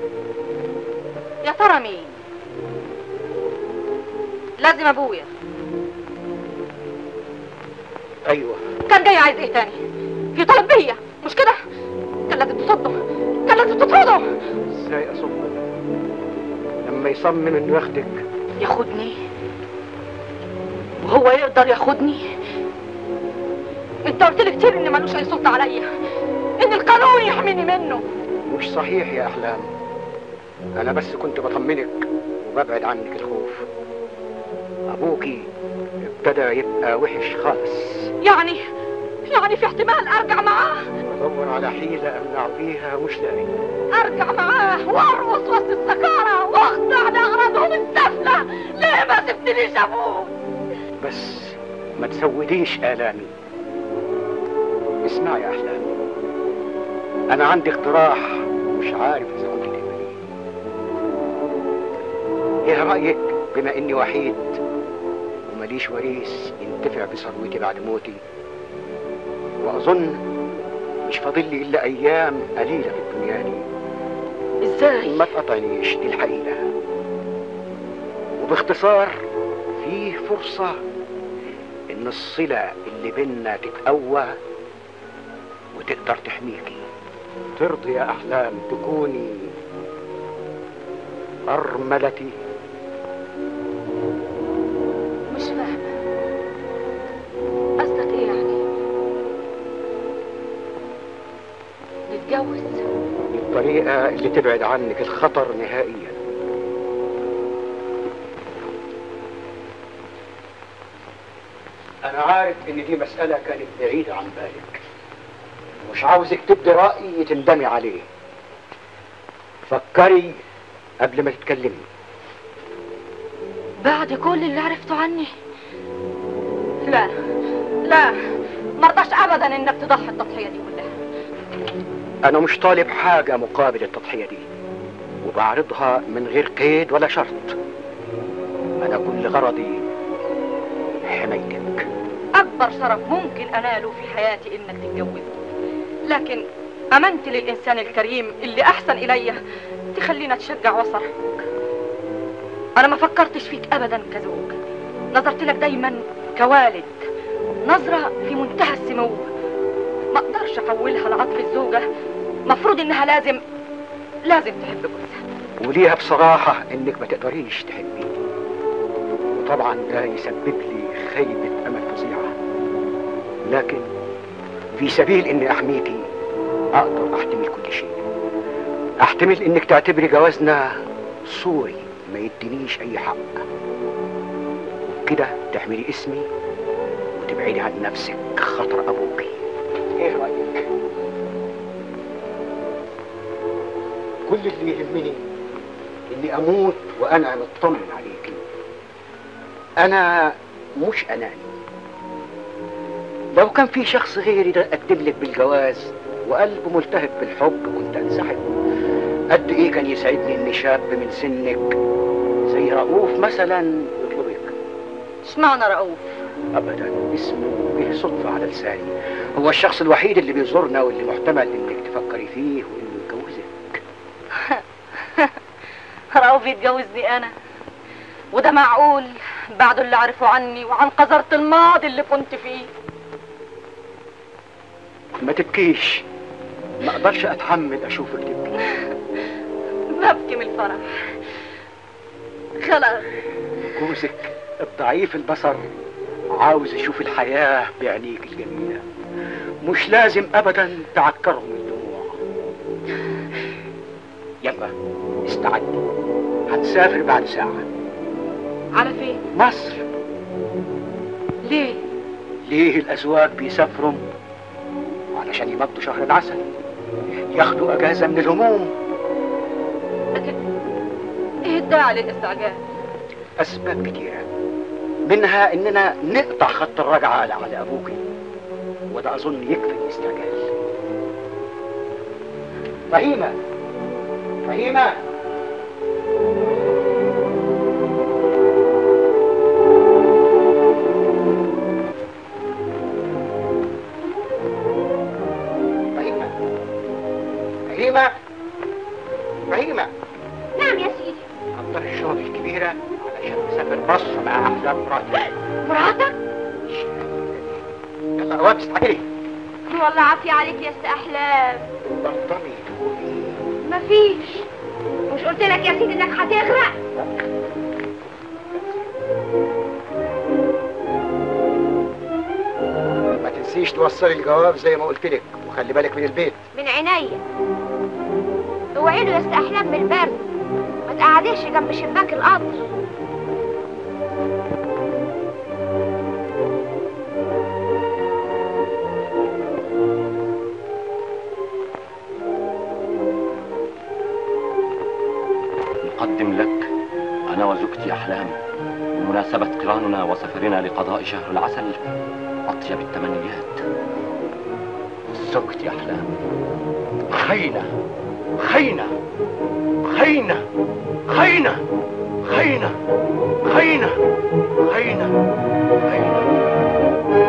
يا ترى مين لازم ابويا ايوه كان جاي عايز ايه تاني في طلب بيا مش كده كان لازم تصده كان لازم تطرده ازاي اصبر لما يصمم انه ياخدك ياخدني وهو يقدر ياخدني انت قلت لي كتير ان ملوش اي سلطه عليا ان القانون يحميني منه مش صحيح يا احلام انا بس كنت بطمنك وببعد عنك الخوف ابوكي ابتدى يبقى وحش خالص يعني يعني في احتمال ارجع معاه بدور على حيلة امنع بيها مش لاقي ارجع معاه وارقص وسط السكارة واخضع لاغراضهم السفلة ليه ما سبتنيش اموت بس ما تسوديش آلامي اسمعي يا أحلام أنا عندي اقتراح مش عارف إذا كنت تقبليه إيه رأيك بما إني وحيد ومليش وريث ينتفع بثروتي بعد موتي وأظن مش فاضل لي إلا أيام قليلة في الدنيا دي ازاي ما تقطعنيش دي الحقيقة وباختصار فيه فرصة إن الصلة اللي بينا تتقوى وتقدر تحميكي ترضي يا أحلام تكوني أرملتي مش فاهمة قصدك ايه يعني نتجوز بالطريقة اللي تبعد عنك الخطر نهائيا أنا عارف إن دي مسألة كانت بعيدة عن بالك مش عاوزك تبدي رأي تندمي عليه فكري قبل ما تتكلمي بعد كل اللي عرفته عني لا لا مرضاش ابدا انك تضحي التضحيه دي كلها أنا مش طالب حاجة مقابل التضحية دي وبعرضها من غير قيد ولا شرط أنا كل غرضي حمايتك اكبر شرف ممكن اناله في حياتي انك تتجوزني لكن امنت للانسان الكريم اللي احسن الي تخلينا اتشجع وصرك انا ما فكرتش فيك ابدا كزوج نظرت لك دايما كوالد نظرة في منتهى السمو ما اقدرش احولها لعطف الزوجة مفروض انها لازم لازم تحب جوزها وليها بصراحة إنك ما تقدريش تحبي وطبعا ده يسبب لي خيبة أمل فظيعة لكن في سبيل إني أحميكي أقدر أحتمل كل شيء أحتمل إنك تعتبري جوازنا صوري ما يدينيش أي حق كده تحملي اسمي وتبعدي عن نفسك خطر أبوكي إيه رأيك؟ كل اللي يهمني اني اموت وانا مطمن عليكي انا مش اناني لو كان في شخص غيري ده قدم لك بالجواز وقلبه ملتهب بالحب كنت انسحب قد ايه كان يسعدني ان شاب من سنك زي رؤوف مثلا يطلبك اشمعنى رؤوف ابدا اسمه به صدفه على لساني هو الشخص الوحيد اللي بيزورنا واللي محتمل انك تفكري فيه وانه يتجوزك رؤوف يتجوزني انا وده معقول بعد اللي عرفوا عني وعن قذرة الماضي اللي كنت فيه ما تبكيش ما اقدرش اتحمل اشوفك تبكي ببكي من الفرح خلاص جوزك الضعيف البصر عاوز يشوف الحياة بعينيك الجميلة مش لازم ابدا تعكرهم الدموع يلا استعدي هنسافر بعد ساعة على فين مصر ليه ليه الازواج بيسافروا علشان يمضوا شهر العسل ياخدوا اجازة من الهموم لكن ايه الداعي للاستعجال اسباب كتيرة منها اننا نقطع خط الرجعة على على ابوكي وده اظن يكفي الاستعجال فهيمة فهيمة فهيمة فهيمة فهيمة نعم يا سيدي حضر الشنط الكبيرة علشان نسافر مصر مع أحلام مراتي مراتك يلا أواب استعجلي والله عافية عليك يا است أحلام بطلي تقولي مفيش مش قلت لك يا سيدي انك هتغرق ما تنسيش توصلي الجواب زي ما قلت لك وخلي بالك من البيت من عينيا اوعي له يا است أحلام من البرد ما تقعديش جنب شباك القطر نقدم لك أنا وزوجتي أحلام بمناسبة قراننا وسفرنا لقضاء شهر العسل أطيب التمنيات زوجتي أحلام خينة خينة خينة خينة خينة خينة خينة خينة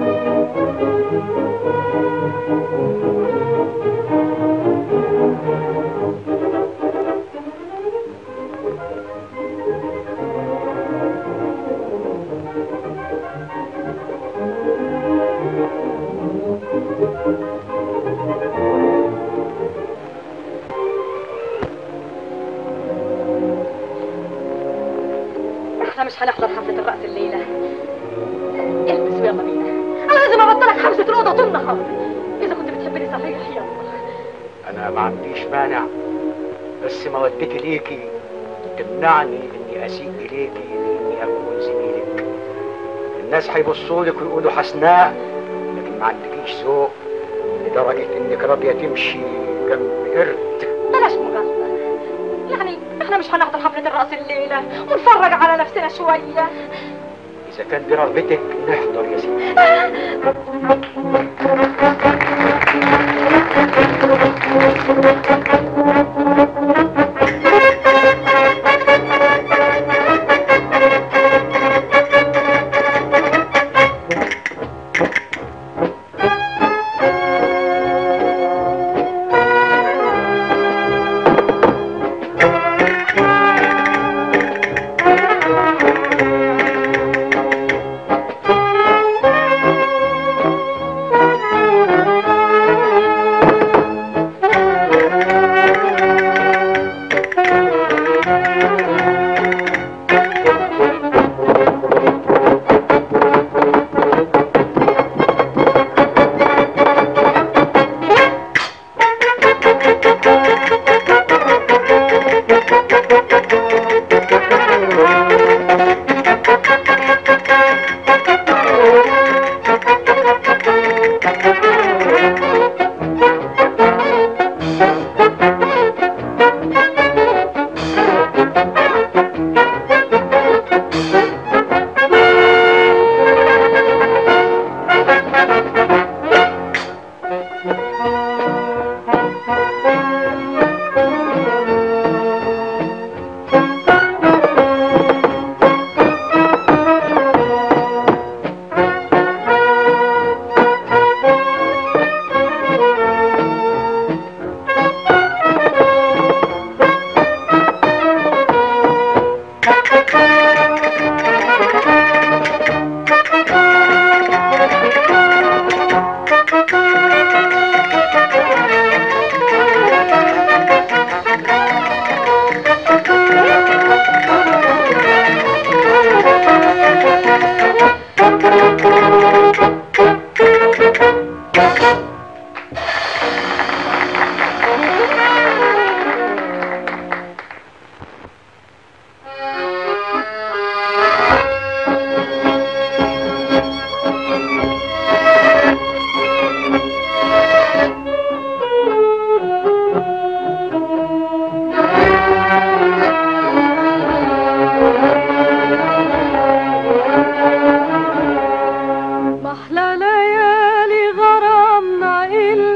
احنا مش هنحضر حفلة الرقص الليلة البس ويلا بينا انا لازم ابطلك حبسة الأوضة طول النهار اذا كنت بتحبني صحيح يلا انا ما عنديش مانع بس مودتي ليكي تمنعني اني اسيء اليكي لاني اكون زميلك الناس هيبصوا لك ويقولوا حسناء لكن ما عندكيش ذوق لدرجه انك راضيه تمشي جنب قرد بلاش مغالطة يعني احنا مش هنحضر حفلة الرقص الليلة ونفرج على نفسنا شوية اذا كان دي رغبتك نحضر يا سيدي محلى ليالي غرامنا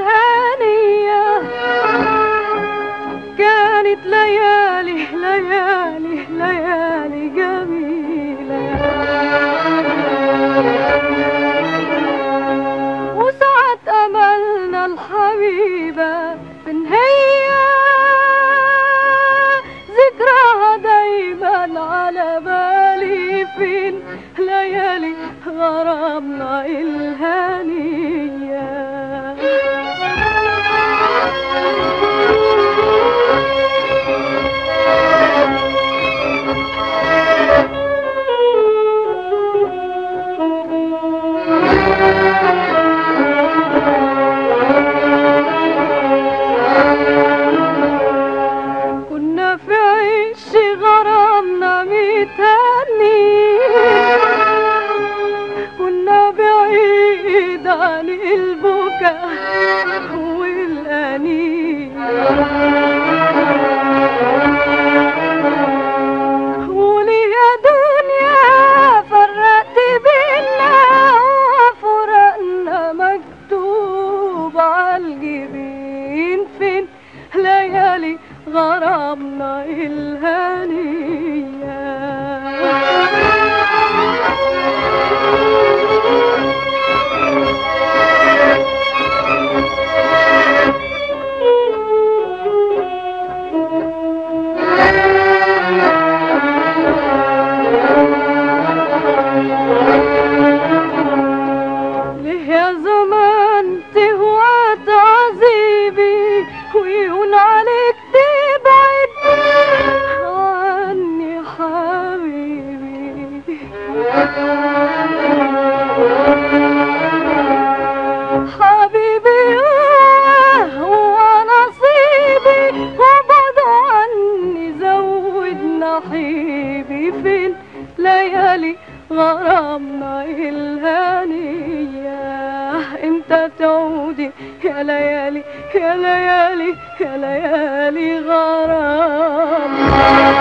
الهانية كانت ليالي ليالي ليالي جميلة وسعت أملنا الحبيبة من هي ذكراها دايما على بالي فين ليالي غرامنا الهانية كنا في عيش غرامنا متهني كنا بعيش حبيبي فين ليالي غرامنا الهانية امتى تعودي يا ليالي يا ليالي يا ليالي غرامنا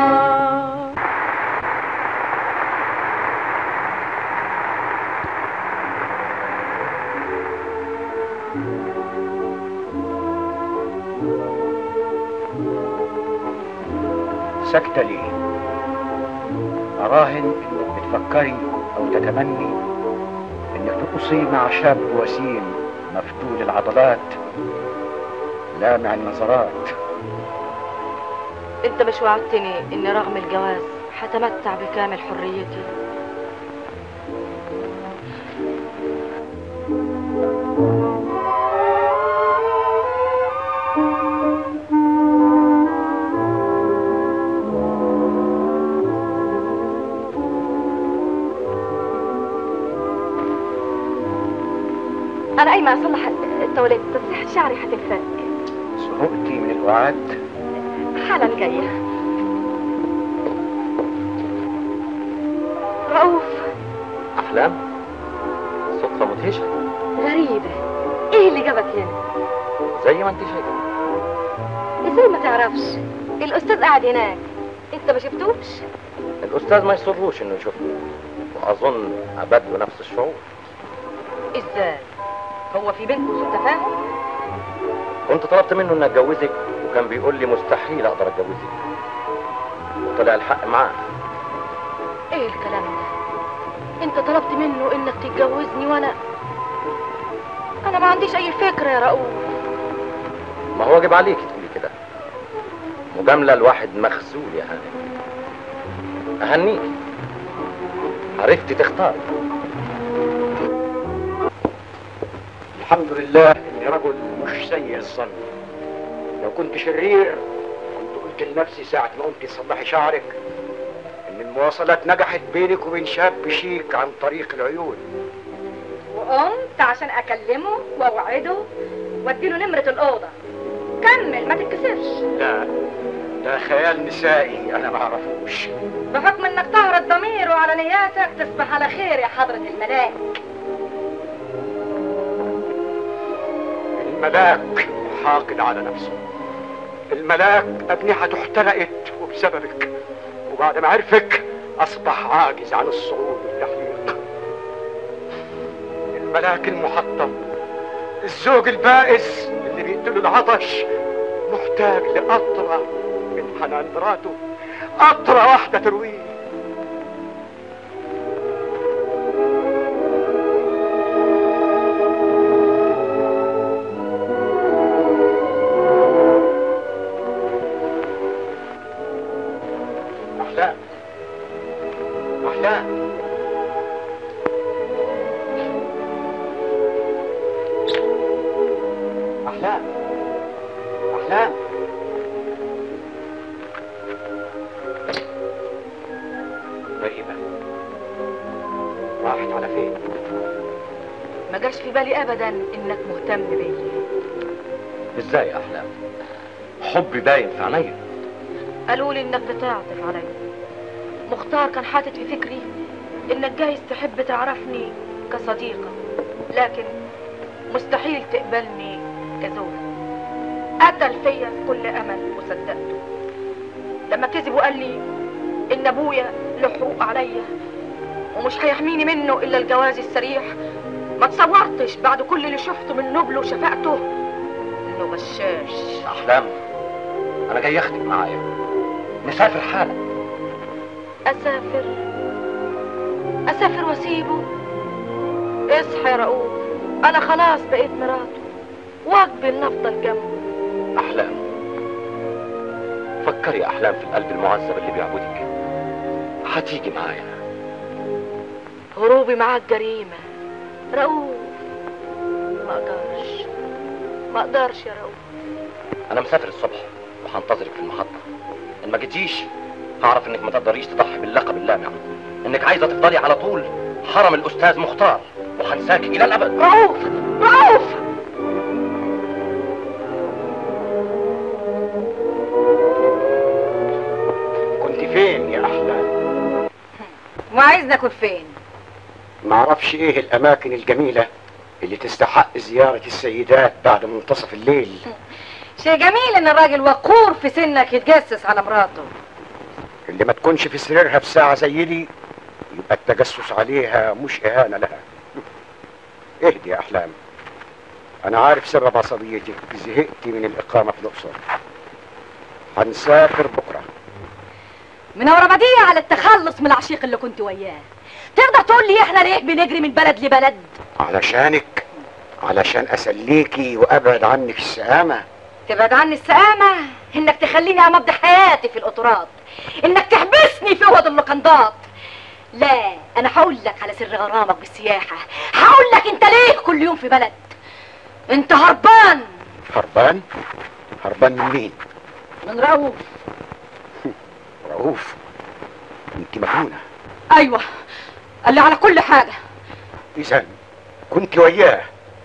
ساكتة ليه؟ أراهن إنك بتفكري أو تتمني إنك تقصي مع شاب وسيم مفتول العضلات لامع النظرات انت مش وعدتني اني رغم الجواز هتمتع بكامل حريتي انا قايمه اصلح التواليت تصليح شعري هتنفك زهقتي من الوعد حالا جايه رؤوف احلام صدفه مدهشه غريبه ايه اللي جابك هنا زي ما انت شايفه ازاي ما تعرفش الاستاذ قاعد هناك انت ما شفتوش الاستاذ ما يسرلوش انه يشوفني واظن ابد له نفس الشعور ازاي هو في بينكم سوء تفاهم كنت طلبت منه اني اتجوزك وكان بيقول لي مستحيل اقدر اتجوزك وطلع الحق معاه ايه الكلام ده انت طلبت منه انك تتجوزني وانا انا ما عنديش اي فكره يا رؤوف ما هو واجب عليك تقولي كده مجامله الواحد مخزول يا هاني اهنيك عرفت تختار الحمد لله إني رجل مش سيء الظن لو كنت شرير كنت قلت لنفسي ساعة ما قمت تصلحي شعرك إن المواصلات نجحت بينك وبين شاب شيك عن طريق العيون وقمت عشان اكلمه واوعده واديله نمره الاوضه كمل ما تتكسفش لا ده خيال نسائي أنا ما أعرفوش بحكم انك تعرض ضميره على نياتك تصبح على خير يا حضره الملاك الملاك حاقد على نفسه الملاك أجنحته احترقت وبسببك وبعد ما عرفك أصبح عاجز عن الصعود والتحليق الملاك المحطم الزوج البائس اللي بيقتله العطش محتاج لقطرة من حنان مراته قطرة واحدة ترويه أحلام أحلام أحلام أحلام غريبة راحت على فين؟ ما جاش في بالي ابدا انك مهتم بيا ازاي يا احلام حبي باين في عينيا قالوا لي انك بتعطف عليا مختار كان حاطط في فكري انك جايز تحب تعرفني كصديقة لكن مستحيل تقبلني كزوجة قتل فيا كل امل وصدقته لما كذب وقال لي ان ابويا له حقوق عليا ومش هيحميني منه الا الجواز السريح ما تصورتش بعد كل اللي شفته من نبله وشفقته انه غشاش احلام انا جاي اخدك معايا نسافر حالا اسافر اسافر واسيبه اصحى يا رؤوف انا خلاص بقيت مراته واقبل نفضل جنبه احلام فكري يا احلام في القلب المعذب اللي بيعبدك هتيجي معايا هروبي معاك جريمة رؤوف ما اقدرش ما اقدرش يا رؤوف انا مسافر الصبح وهنتظرك في المحطة ان ما جيتيش هعرف انك ما تقدريش تضحي باللقب اللامع انك عايزة تفضلي على طول حرم الاستاذ مختار وهنساكي الى الابد رؤوف رؤوف كنت فين فين يا احلام وعايزني اكون فين معرفش ايه الاماكن الجميله اللي تستحق زياره السيدات بعد منتصف الليل شيء جميل ان الراجل وقور في سنك يتجسس على مراته اللي ما تكونش في سريرها في ساعه زي دي يبقى التجسس عليها مش اهانه لها اهدي يا احلام انا عارف سبب عصبيتك زهقتي من الاقامه في الاقصر هنسافر بكره منورة بديع على التخلص من العشيق اللي كنت وياه تقدر تقول لي احنا ليه بنجري من بلد لبلد علشانك علشان اسليكي وابعد عنك السآمة تبعد عني السآمة انك تخليني امضي حياتي في القطورات انك تحبسني في اوض اللقندات لا انا هقول لك على سر غرامك بالسياحة هقول لك انت ليه كل يوم في بلد انت هربان هربان هربان من مين من رؤوف رؤوف انت مجنونه ايوه قال لي على كل حاجة اذا كنت وياه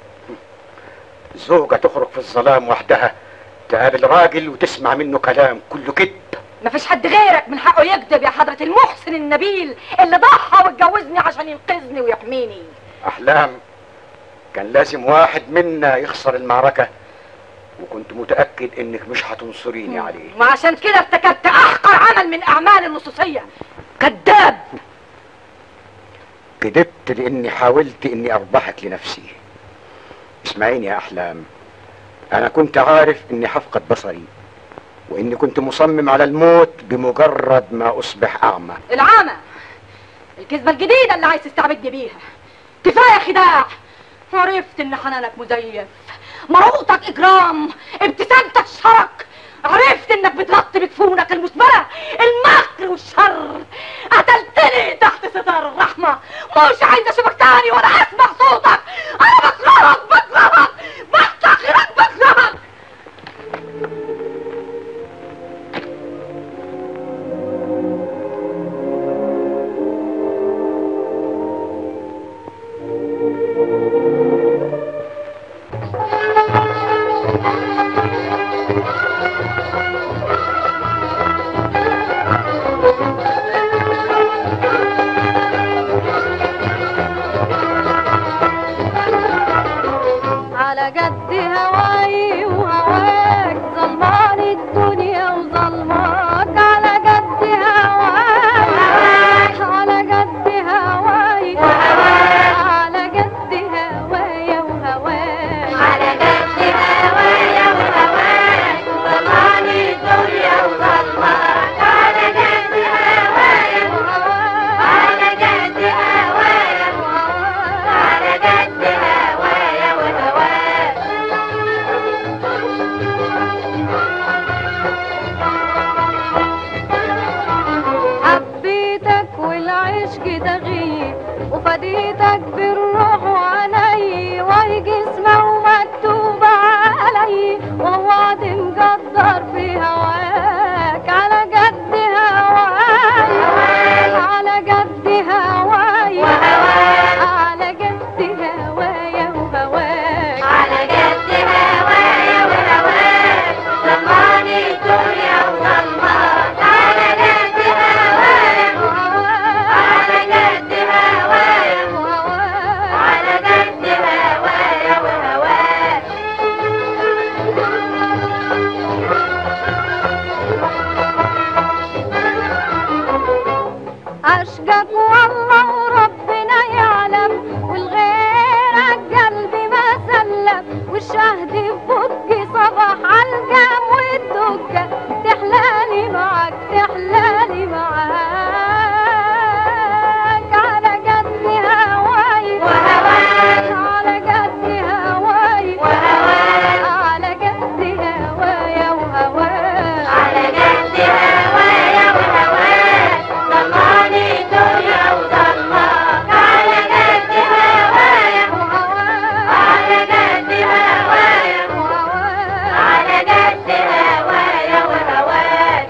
زوجة تخرج في الظلام وحدها تقابل راجل وتسمع منه كلام كله كذب مفيش حد غيرك من حقه يكذب يا حضرة المحسن النبيل اللي ضحى واتجوزني عشان ينقذني ويحميني احلام كان لازم واحد منا يخسر المعركة وكنت متأكد انك مش هتنصريني عليه وعشان كده ارتكبت احقر عمل من اعمال النصوصية كذاب كدبت لاني حاولت اني اربحك لنفسي اسمعيني يا احلام انا كنت عارف اني هفقد بصري واني كنت مصمم على الموت بمجرد ما اصبح اعمى العامة الكذبة الجديدة اللي عايز تستعبدني بيها كفاية خداع عرفت ان حنانك مزيف مروطك اجرام ابتسامتك شرك عرفت انك بتغطي بجفونك المثمرة المكر والشر قتلتني تحت ستار الرحمة مش عايز اشوفك تاني ولا اسمع صوتك انا بكرهك بكرهك بفتخرك بكرهك على قد هواي وهواك ظلمان الدنيا وظلماك على قد هواي على قد هواي على قد هوايا وهواك على قد هوايا وهواك ظلمان الدنيا وظلماك على قد هوايا على قد هوايا على قد هوايا وهواك حبيتك والعشق ده غيب وفديتك بالروح وعلي وهي جسمه ومكتوب علي ووعد مقدر في هواك على قد هواي على قد هواي على قد هوايا وهواك على قد هوايا وهواك ظلمان الدنيا وظلماك على قد هوايا على قد هوايا على قد هوايا وهواك عشقك والله وربنا يعلم والغيرك قلبي ما سلم والشهد في بقي صباح علقم والدقة تحلالي معك تحلالي معاك على قد هواي وهواك على قد هواي وهواك على قد هوايا وهواك على قد هوايا وهواك ظلمان الدنيا وظلماك على قد هوايا على قد هوايا على قد هوايا وهواك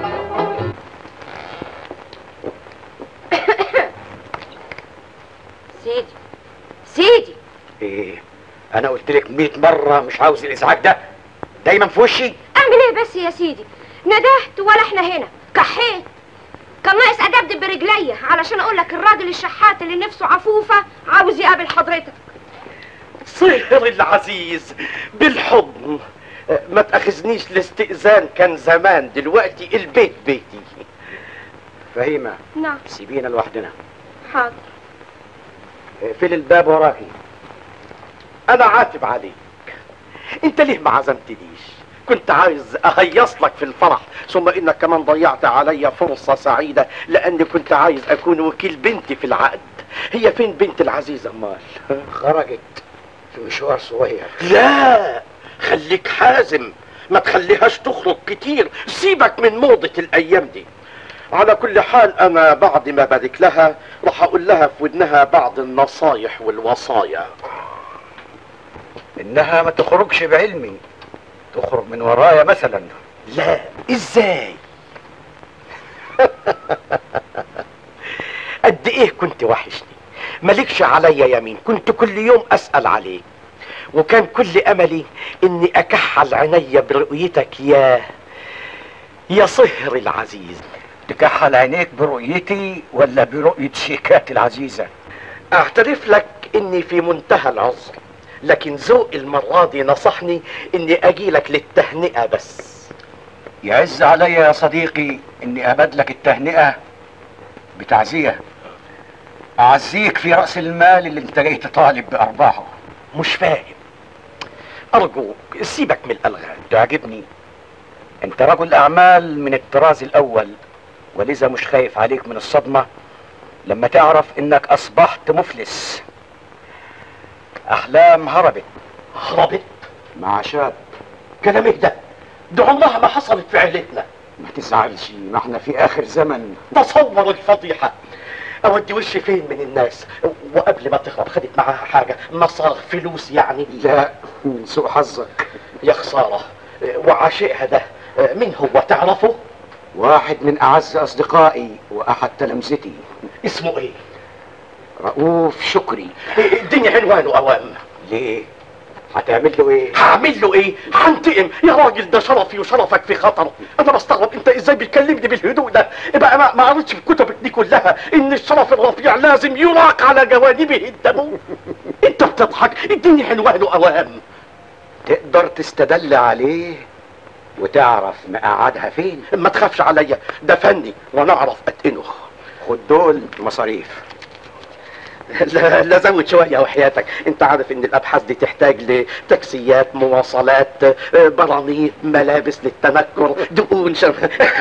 سيدي سيدي ايه انا قلت لك 100 مرة مش عاوز الازعاج ده دايما في وشي اعمل ايه بس يا سيدي ندهت ولا احنا هنا كحيت كان ناقص ادبدب برجليا علشان اقول لك الراجل الشحات اللي نفسه عفوفه عاوز يقابل حضرتك صهر العزيز بالحضن أه، ما تأخذنيش الاستئذان كان زمان دلوقتي البيت بيتي فهيمة نعم سيبينا لوحدنا حاضر اقفلي الباب وراكي انا عاتب عليك انت ليه ما عزمتنيش كنت عايز اهيص لك في الفرح ثم انك كمان ضيعت عليا فرصة سعيدة لاني كنت عايز اكون وكيل بنتي في العقد هي فين بنت العزيز امال خرجت في مشوار صغير لا خليك حازم ما تخليهاش تخرج كتير سيبك من موضة الايام دي على كل حال انا بعد ما بارك لها راح اقول لها في ودنها بعض النصايح والوصايا انها ما تخرجش بعلمي تخرج من ورايا مثلا لا ازاي قد ايه كنت وحشني مالكش عليا يمين كنت كل يوم اسأل عليك وكان كل املي اني اكحل عينيا برؤيتك يا يا صهر العزيز تكحل عينيك برؤيتي ولا برؤية شيكات العزيزة اعترف لك اني في منتهى العذر لكن ذوق المرة دي نصحني اني اجيلك للتهنئة بس يعز عليا يا صديقي اني ابادلك التهنئة بتعزية اعزيك في رأس المال اللي انت جاي تطالب بارباحه مش فاهم ارجوك سيبك من الالغام تعجبني انت رجل اعمال من الطراز الاول ولذا مش خايف عليك من الصدمة لما تعرف انك اصبحت مفلس احلام هربت هربت مع شاب كلام ايه ده ده عمرها ما حصلت في عيلتنا ما تزعلش ما احنا في اخر زمن تصور الفضيحة اودي وشي فين من الناس وقبل ما تهرب خدت معاها حاجة مصار فلوس يعني لا من سوء حظك يا خسارة وعاشقها ده مين هو تعرفه واحد من اعز اصدقائي واحد تلامذتي اسمه ايه رؤوف شكري اديني عنوانه اوام ليه هتعمل له ايه هعمل له ايه هنتقم يا راجل ده شرفي وشرفك في خطر انا بستغرب انت ازاي بتكلمني بالهدوء ده بقى ما ما قريتش في كتبك دي كلها ان الشرف الرفيع لازم يراق على جوانبه الدم انت بتضحك اديني عنوانه اوام تقدر تستدل عليه وتعرف مقعدها فين ما تخافش عليا ده فني وانا اعرف اتقنه خد دول مصاريف لا لا زود شويه وحياتك انت عارف ان الابحاث دي تحتاج لتاكسيات مواصلات آه، برانيط ملابس للتنكر دقون شم...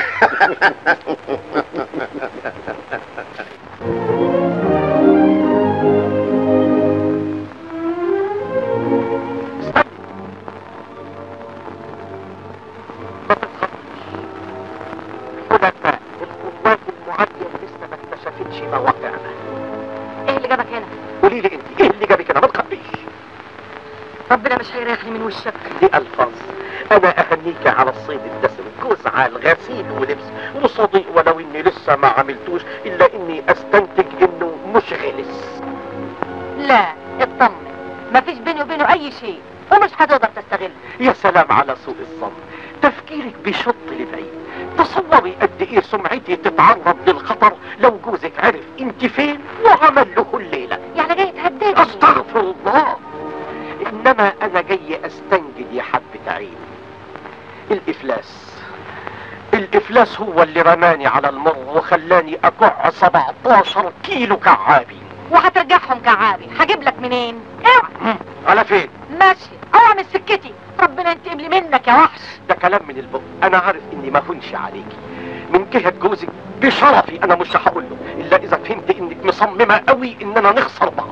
خلفاء القوات المعادية لسه ما اكتشفتش مواقعنا ايه اللي جابك هنا قولي لي انت ايه اللي جابك هنا ما تخبيش ربنا مش هيريحني من وشك دي الفاظ انا اهنيك على الصيد الدسم جزعة غسيل ولبس وصديق ولو اني لسه ما عملتوش الا اني استنتج انه مش غلس لا اطمن مفيش بيني وبينه اي شيء ومش هتقدر تستغل يا سلام على سوء الظن تفكيرك بيشط لبعيد تصوري قد ايه سمعتي تتعرض للخطر لو جوزك عرف انت فين وعمل له الليله يعني جاي تهددني استغفر الله انما انا جاي استنجد يا حبة عين الافلاس الافلاس هو اللي رماني على المر وخلاني اكع 17 كيلو كعابي وهترجعهم كعابي هجيب لك منين اوعى على فين ماشي اوعى من سكتي ربنا ينتقم لي منك يا وحش ده كلام من البق انا عارف اني ما هنش عليكي من جهة جوزك بشرفي انا مش هقول له الا اذا فهمت انك مصممة قوي اننا نخسر بعض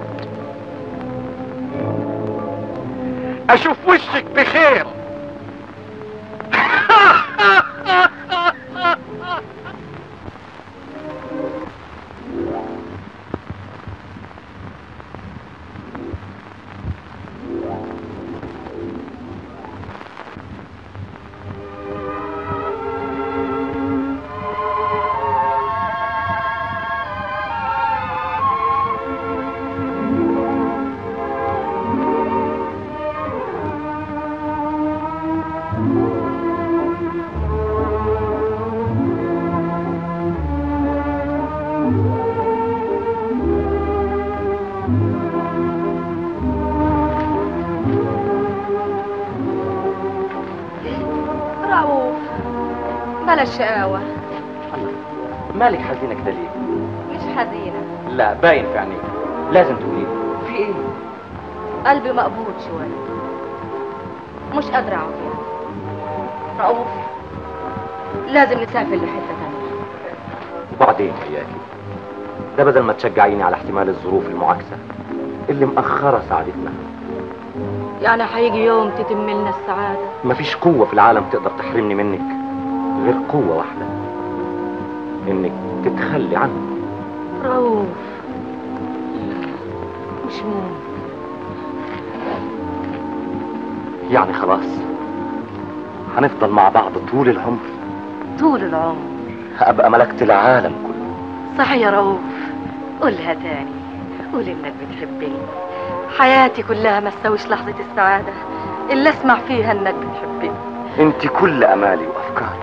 اشوف وشك بخير على الشقاوة مالك حزينة كده ليه؟ مش حزينة لا باين في عينيك لازم تقولي لي. في ايه؟ قلبي مقبوض شوية مش قادرة أقعد يعني رؤوف لازم نسافر لحتة تانية وبعدين وياكي ده بدل ما تشجعيني على احتمال الظروف المعاكسة اللي مأخرة سعادتنا يعني هيجي يوم تتم لنا السعادة مفيش قوة في العالم تقدر تحرمني منك غير قوة واحدة انك تتخلي عني رؤوف مش ممكن يعني خلاص هنفضل مع بعض طول العمر طول العمر هبقى ملكت العالم كله صح يا رؤوف قولها تاني قول انك بتحبني حياتي كلها ما تساويش لحظة السعادة اللي اسمع فيها انك بتحبني انت كل امالي وافكاري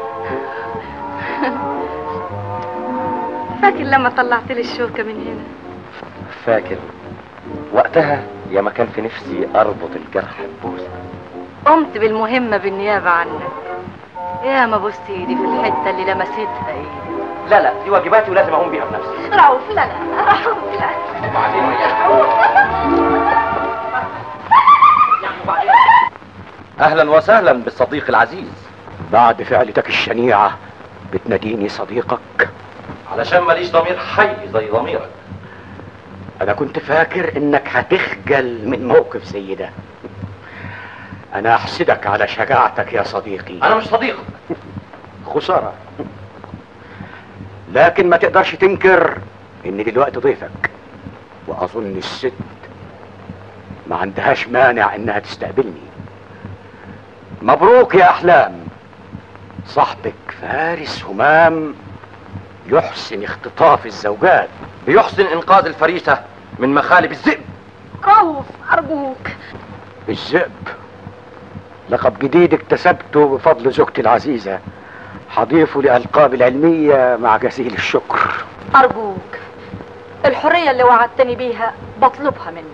فاكر لما طلعت لي الشوكة من هنا فاكر وقتها يا ما كان في نفسي اربط الجرح ببوسه قمت بالمهمة بالنيابة عنك يا ما بوست ايدي في الحتة اللي لمستها ايدي لا لا دي واجباتي ولازم اقوم بيها بنفسي رؤوف لا لا رؤوف لا وبعدين اهلا وسهلا بالصديق العزيز بعد فعلتك الشنيعة بتناديني صديقك علشان ماليش ضمير حي زي ضميرك انا كنت فاكر انك هتخجل من موقف زي ده انا احسدك على شجاعتك يا صديقي انا مش صديقك خسارة لكن ما تقدرش تنكر ان دلوقتي ضيفك واظن الست ما عندهاش مانع انها تستقبلني مبروك يا احلام صاحبك فارس همام يحسن اختطاف الزوجات بيحسن انقاذ الفريسه من مخالب الذئب رؤوف ارجوك الذئب لقب جديد اكتسبته بفضل زوجتي العزيزة هضيفه لألقاب العلمية مع جزيل الشكر ارجوك الحرية اللي وعدتني بيها بطلبها منك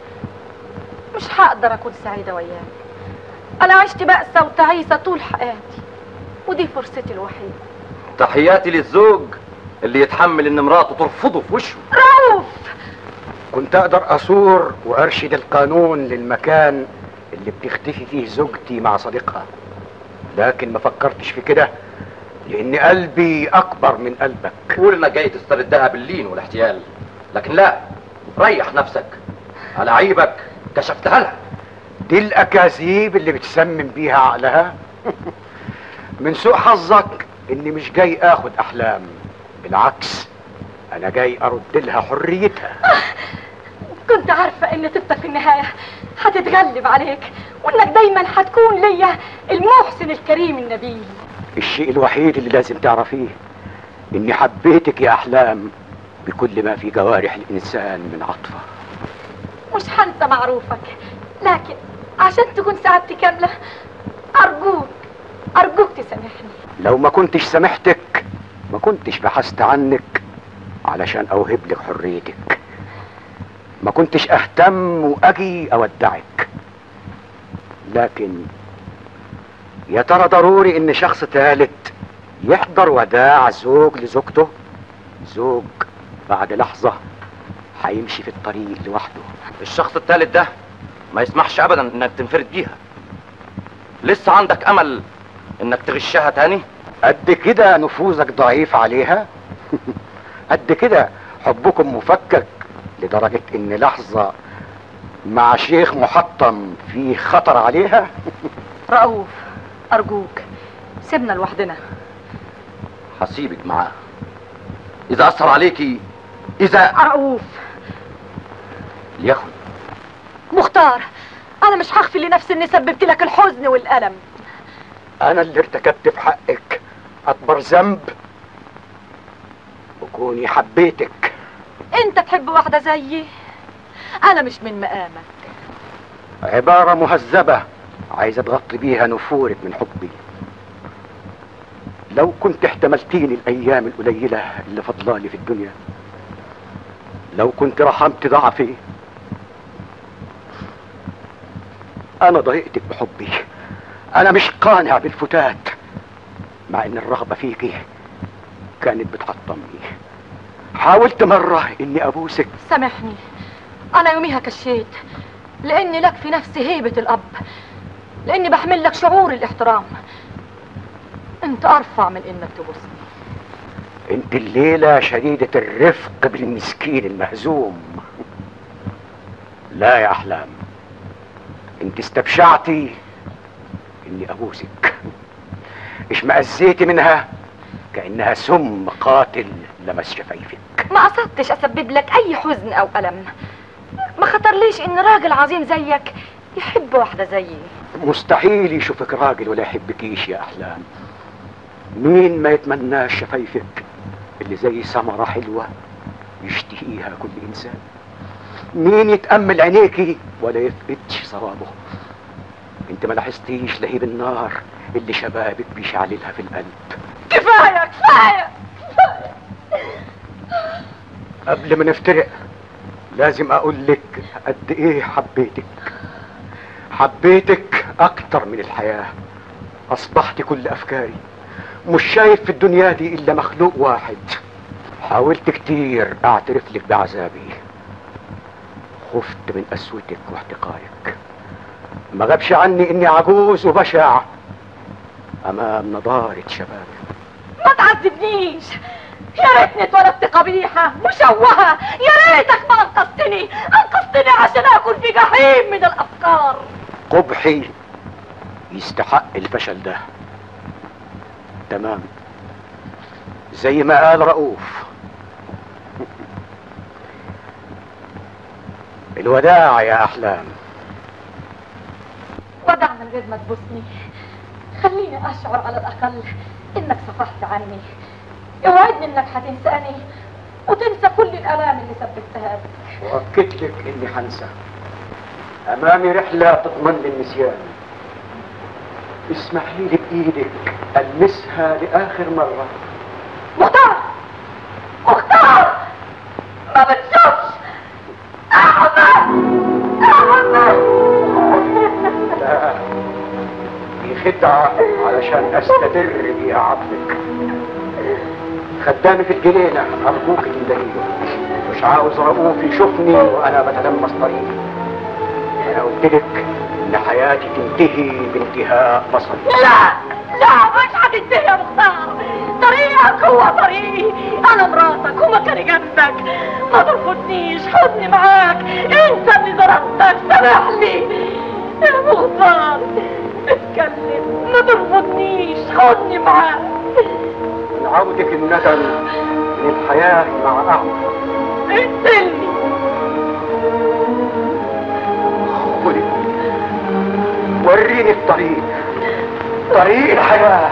مش هقدر اكون سعيدة وياك انا عشت بأسة وتعيسة طول حياتي ودي فرصتي الوحيدة تحياتي للزوج اللي يتحمل ان مراته ترفضه في وشه رؤوف كنت أقدر أثور وأرشد القانون للمكان اللي بتختفي فيه زوجتي مع صديقها لكن ما فكرتش في كده لأن قلبي أكبر من قلبك قول انك جاي تستردها باللين والاحتيال لكن لا ريح نفسك على عيبك كشفتها لها دي الأكاذيب اللي بتسمم بيها عقلها من سوء حظك إني مش جاي آخد أحلام بالعكس أنا جاي أرد لها حريتها كنت عارفة ان طيبتك في النهاية هتتغلب عليك وانك دايما هتكون ليا المحسن الكريم النبيل الشيء الوحيد اللي لازم تعرفيه إني حبيتك يا أحلام بكل ما في جوارح الإنسان من عطفة مش هنسى معروفك لكن عشان تكون سعادتي كاملة أرجوك أرجوك تسامحني لو ما كنتش سامحتك ما كنتش بحثت عنك علشان أوهب لك حريتك ما كنتش أهتم وأجي أودعك لكن يا ترى ضروري إن شخص ثالث يحضر وداع زوج لزوجته زوج بعد لحظة هيمشي في الطريق لوحده الشخص الثالث ده ما يسمحش ابدا انك تنفرد بيها لسه عندك امل انك تغشها تاني قد كده نفوذك ضعيف عليها قد كده حبكم مفكك لدرجة ان لحظة مع شيخ محطم في خطر عليها رؤوف أرجوك سيبنا لوحدنا هسيبك معاه اذا اثر عليكي اذا رؤوف ليكن مختار أنا مش هخفي لنفسي إني سببت لك الحزن والألم انا اللي ارتكبت في حقك اكبر ذنب وكوني حبيتك أنت تحب واحدة زيي أنا مش من مقامك عبارة مهذبة عايزة تغطي بيها نفورك من حبي لو كنت احتملتيني الأيام القليلة اللي فضلالي في الدنيا لو كنت رحمت ضعفي أنا ضايقتك بحبي أنا مش قانع بالفتات مع ان الرغبة فيكي كانت بتحطمني حاولت مرة اني ابوسك سامحني انا يوميها كشيت لاني لك في نفسي هيبة الاب لاني بحمل لك شعور الاحترام انت ارفع من انك تبوسني انت الليلة شديدة الرفق بالمسكين المهزوم لا يا احلام انت استبشعتي اني ابوسك اشمئزيتي منها كانها سم قاتل لمس شفايفك ما قصدتش اسبب لك اي حزن او الم ما خطرليش ان راجل عظيم زيك يحب واحدة زيي مستحيل يشوفك راجل ولا يحبكيش يا احلام مين ما يتمناش شفايفك اللي زي ثمرة حلوة يشتهيها كل انسان مين يتأمل عينيكي ولا يفقدش صوابه انت ما لاحظتيش لهيب النار اللي شبابك بيشعللها في القلب كفاية كفاية قبل ما نفترق لازم اقول لك قد ايه حبيتك حبيتك اكتر من الحياة اصبحت كل افكاري مش شايف في الدنيا دي الا مخلوق واحد حاولت كتير اعترف لك بعذابي خفت من قسوتك واحتقارك ما غابش عني اني عجوز وبشع امام نضارة شبابك ما تعذبنيش يا ريتني اتولدت قبيحة مشوهة يا ريتك ما انقذتني انقذتني عشان اكون في جحيم من الافكار قبحي يستحق الفشل ده تمام زي ما قال رؤوف الوداع يا احلام ودع من غير ما تبوسني خليني اشعر على الاقل انك صفحت عني اوعدني انك هتنساني وتنسى كل الالام اللي سببتها لي واكد لك اني حنسى امامي رحله تضمن لي النسيان اسمحي لي بايدك المسها لاخر مره مختار مختار ما بتشوفش احمد احمد لا دي خدعه علشان استدر بيها عقلك خدامي في الجنينه ارجوك تندهيله مش عاوز رؤوف يشوفني وانا بتلمس طريقي انا قلت لك ان حياتي تنتهي بانتهاء بصري لا لا مش هتنتهي يا مختار طريقك هو طريقي انا مراتك ومكاني جنبك ما ترفضنيش خدني معاك انت اللي ظلمتك سامح لي يا مختار اتكلم ما ترفضنيش خدني معاك من عودك الندم من الحياه مع اعمى اقتلني خدي وريني الطريق طريق الحياه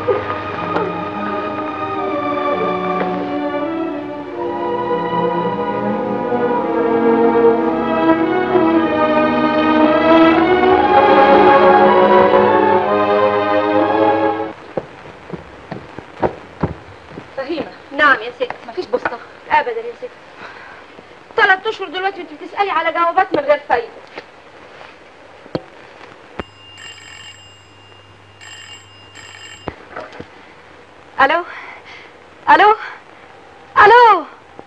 فهيمة نعم يا ست مفيش بوسطة ابدا يا ست ثلاث اشهر دلوقتي وانت بتسالي على جوابات من غير فايده الو الو الو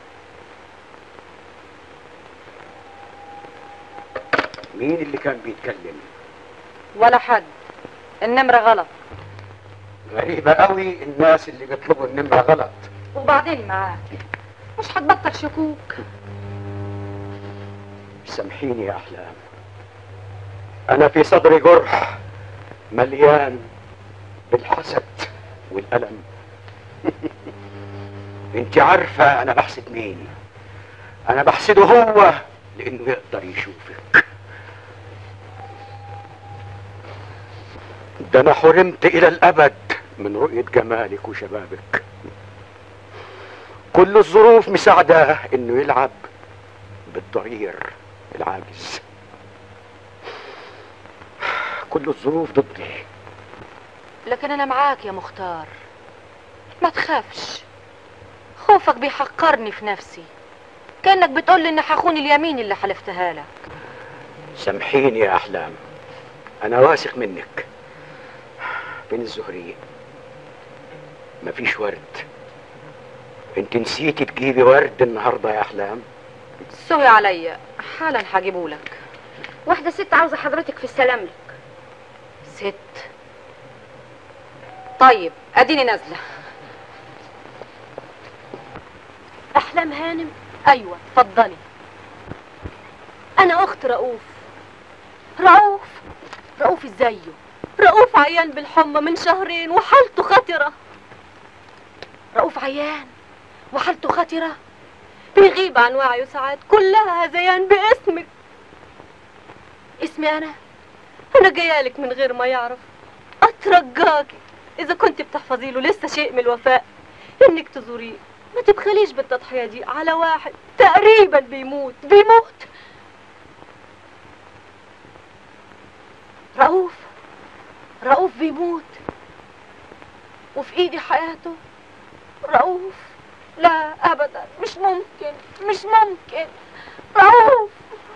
مين اللي كان بيتكلم ولا حد النمرة غلط غريبة قوي الناس اللي بيطلبوا النمرة غلط وبعدين معاك مش هتبطل شكوك سامحيني يا أحلام أنا في صدري جرح مليان بالحسد والألم انت عارفة أنا بحسد مين أنا بحسده هو لأنه يقدر يشوفك ده أنا حرمت إلى الأبد من رؤية جمالك وشبابك كل الظروف مساعدة إنه يلعب بالضرير العاجز كل الظروف ضدي لكن انا معاك يا مختار ما تخافش خوفك بيحقرني في نفسي كانك بتقول لي اني هخون اليمين اللي حلفتها لك سامحيني يا أحلام أنا واثق منك فين الزهرية مفيش ورد انت نسيتي تجيبي ورد النهارده يا احلام سوي عليا حالا هجيبهولك واحدة ست عاوزة حضرتك في السلام لك ست طيب اديني نازله احلام هانم ايوه اتفضلي انا اخت رؤوف رؤوف رؤوف ازايه رؤوف عيان بالحمى من شهرين وحالته خطرة رؤوف عيان وحالته خطرة بيغيب عن وعيه ساعات كلها هذيان باسمك اسمي انا انا جايالك من غير ما يعرف اترجاكي اذا كنت بتحفظي له لسه شيء من الوفاء انك تزوريه ما تبخليش بالتضحية دي على واحد تقريبا بيموت بيموت رؤوف رؤوف بيموت وفي ايدي حياته رؤوف لا ابدا مش ممكن مش ممكن رؤوف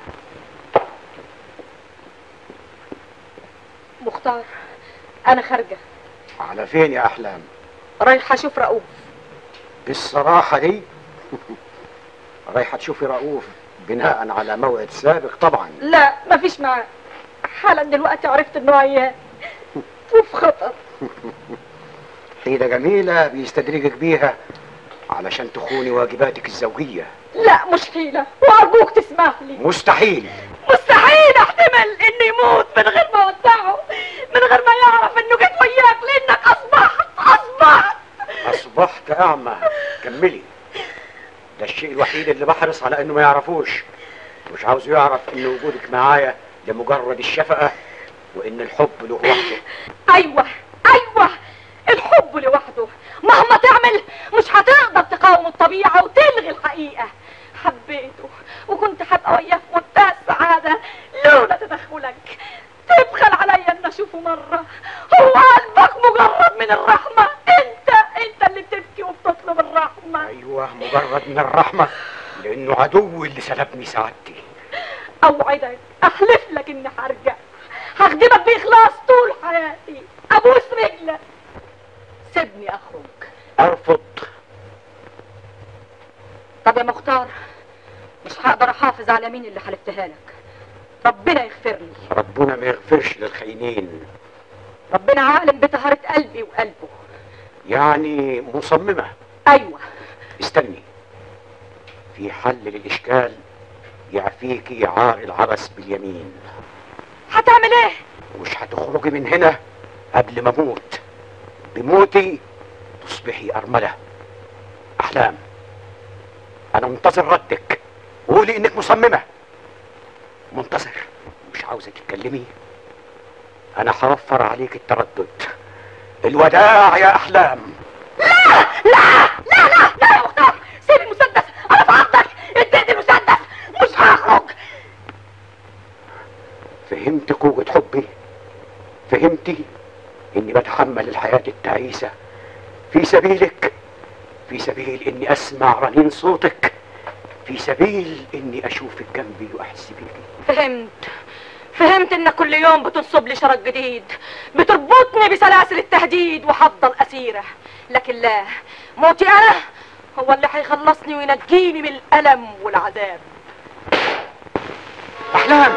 مختار انا خارجه على فين يا احلام رايحه اشوف رؤوف بالصراحه دي رايحه تشوفي رؤوف بناء على موعد سابق طبعا لا مفيش معاه حالا دلوقتي عرفت انه عيان وفي خطر حيلة جميلة بيستدرجك بيها علشان تخوني واجباتك الزوجية لا مش حيلة وارجوك تسمح لي مستحيل مستحيل احتمل انه يموت من غير ما اودعه من غير ما يعرف انه جيت وياك لانك اصبحت اصبحت أصبحت أعمى كملي ده الشيء الوحيد اللي بحرص على إنه ما يعرفوش مش عاوزه يعرف إن وجودك معايا لمجرد الشفقة وإن الحب له وحده ايوه ايوه الحب لوحده مهما تعمل مش هتقدر تقاوم الطبيعة وتلغي الحقيقة حبيته وكنت هبقى وياه في منتهى السعادة لولا تدخلك تبخل عليا ان اشوفه مرة هو قلبك مجرد من الرحمة انت انت اللي بتبكي وبتطلب الرحمة أيوه مجرد من الرحمة لأنه عدو اللي سلبني سعادتي اوعدك احلف لك اني هرجع هخدمك باخلاص طول حياتي ابوس رجلك سيبني اخرج أرفض طب يا مختار مش هقدر احافظ على مين اللي حلفتها لك ربنا يغفر لي ربنا ما يغفرش للخاينين ربنا عالم بطهارة قلبي وقلبه يعني مصممة ايوه استني في حل للإشكال يعفيكي عار العبث باليمين هتعمل ايه مش هتخرجي من هنا قبل ما اموت بموتي تصبحي أرملة أحلام أنا منتظر ردك قولي إنك مصممة منتظر مش عاوزة تتكلمي أنا هوفر عليك التردد الوداع يا أحلام لا لا لا لا لا يا مختار سيب المسدس انا في عرضك اديني المسدس مش هخرج فهمت قوة حبي فهمتي اني بتحمل الحياة التعيسة في سبيلك في سبيل اني اسمع رنين صوتك في سبيل اني اشوفك جنبي واحس بيكي فهمت فهمت انك كل يوم بتنصب لي شرط جديد بتربطني بسلاسل التهديد وهفضل اسيره لكن لا موتي انا هو اللي هيخلصني وينجيني من الالم والعذاب احلام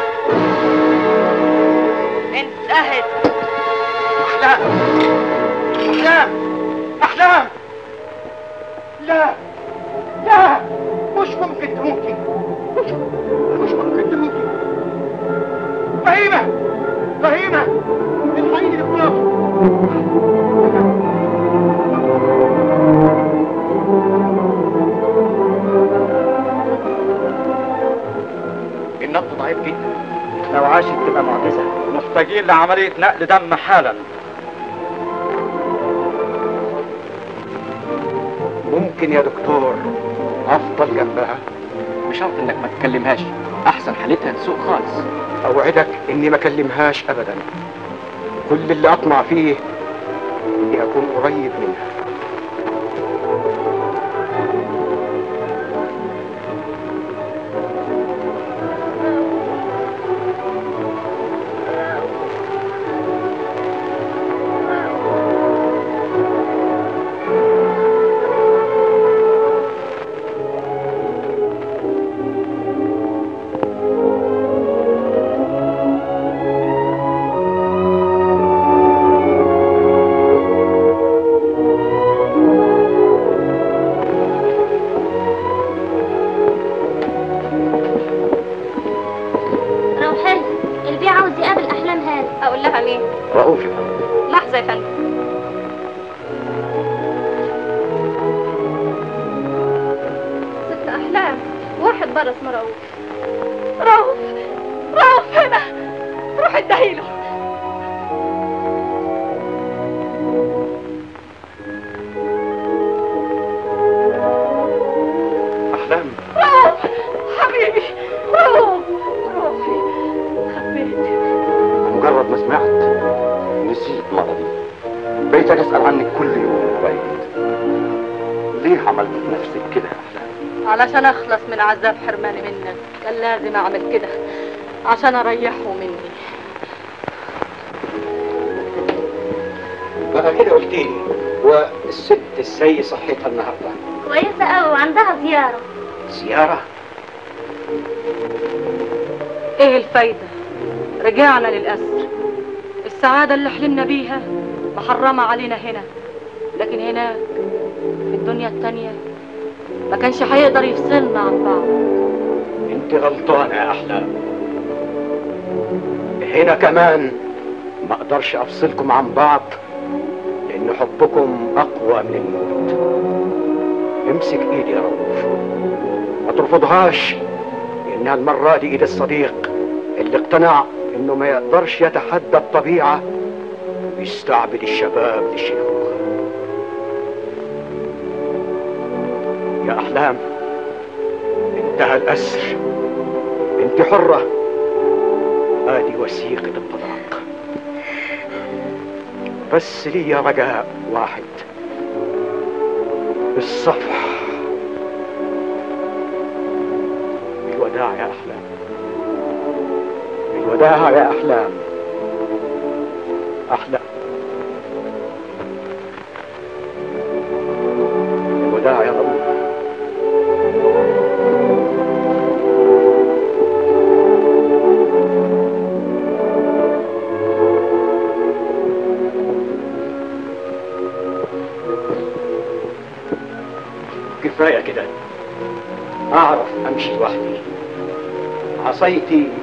انتهت احلام احلام احلام لا لا مش ممكن تموتي مش, مش ممكن تموتي فهيمة فهيمة الحقيقي لفراغ النبض ضعيف جدا لو عاشت تبقى معجزة محتاجين لعملية نقل دم حالا ممكن يا دكتور افضل جنبها بشرط انك ما تكلمهاش احسن حالتها تسوء خالص اوعدك اني ما اكلمهاش ابدا كل اللي اطمع فيه اني اكون قريب منها رؤوف يا فندم لحظة يا فندم ست أحلام واحد برا اسمه رؤوف رؤوف رؤوف هنا روح ادهيله احلام رؤوف حبيبي رؤوف روحي خبيت مجرد ما سمعت نسيت مرضي بقيت اسال عنك كل يوم وبقيت ليه عملت في نفسك كده يا احلام علشان اخلص من عذاب حرماني منك كان لازم اعمل كده عشان اريحه مني بقى كده قلت لي والست السي صحتها النهارده كويسة قوي وعندها زيارة زياره ايه الفايدة رجعنا للأسر السعادة اللي حلمنا بيها محرمة علينا هنا لكن هناك في الدنيا التانية ما كانش هيقدر يفصلنا عن بعض انت غلطانه يا احلام هنا كمان ما اقدرش افصلكم عن بعض لان حبكم اقوى من الموت امسك ايدي يا رؤوف ما ترفضهاش لانها المره دي ايد الصديق اللي اقتنع انه ما يقدرش يتحدى الطبيعه ويستعبد الشباب للشيوخ يا احلام انتهى الاسر انت حره ادي وثيقه الطلاق بس لي رجاء واحد الصفح الوداع يا احلام الوداع يا احلام احلام الوداع يا رب كفايه كده اعرف امشي لوحدي عصايتي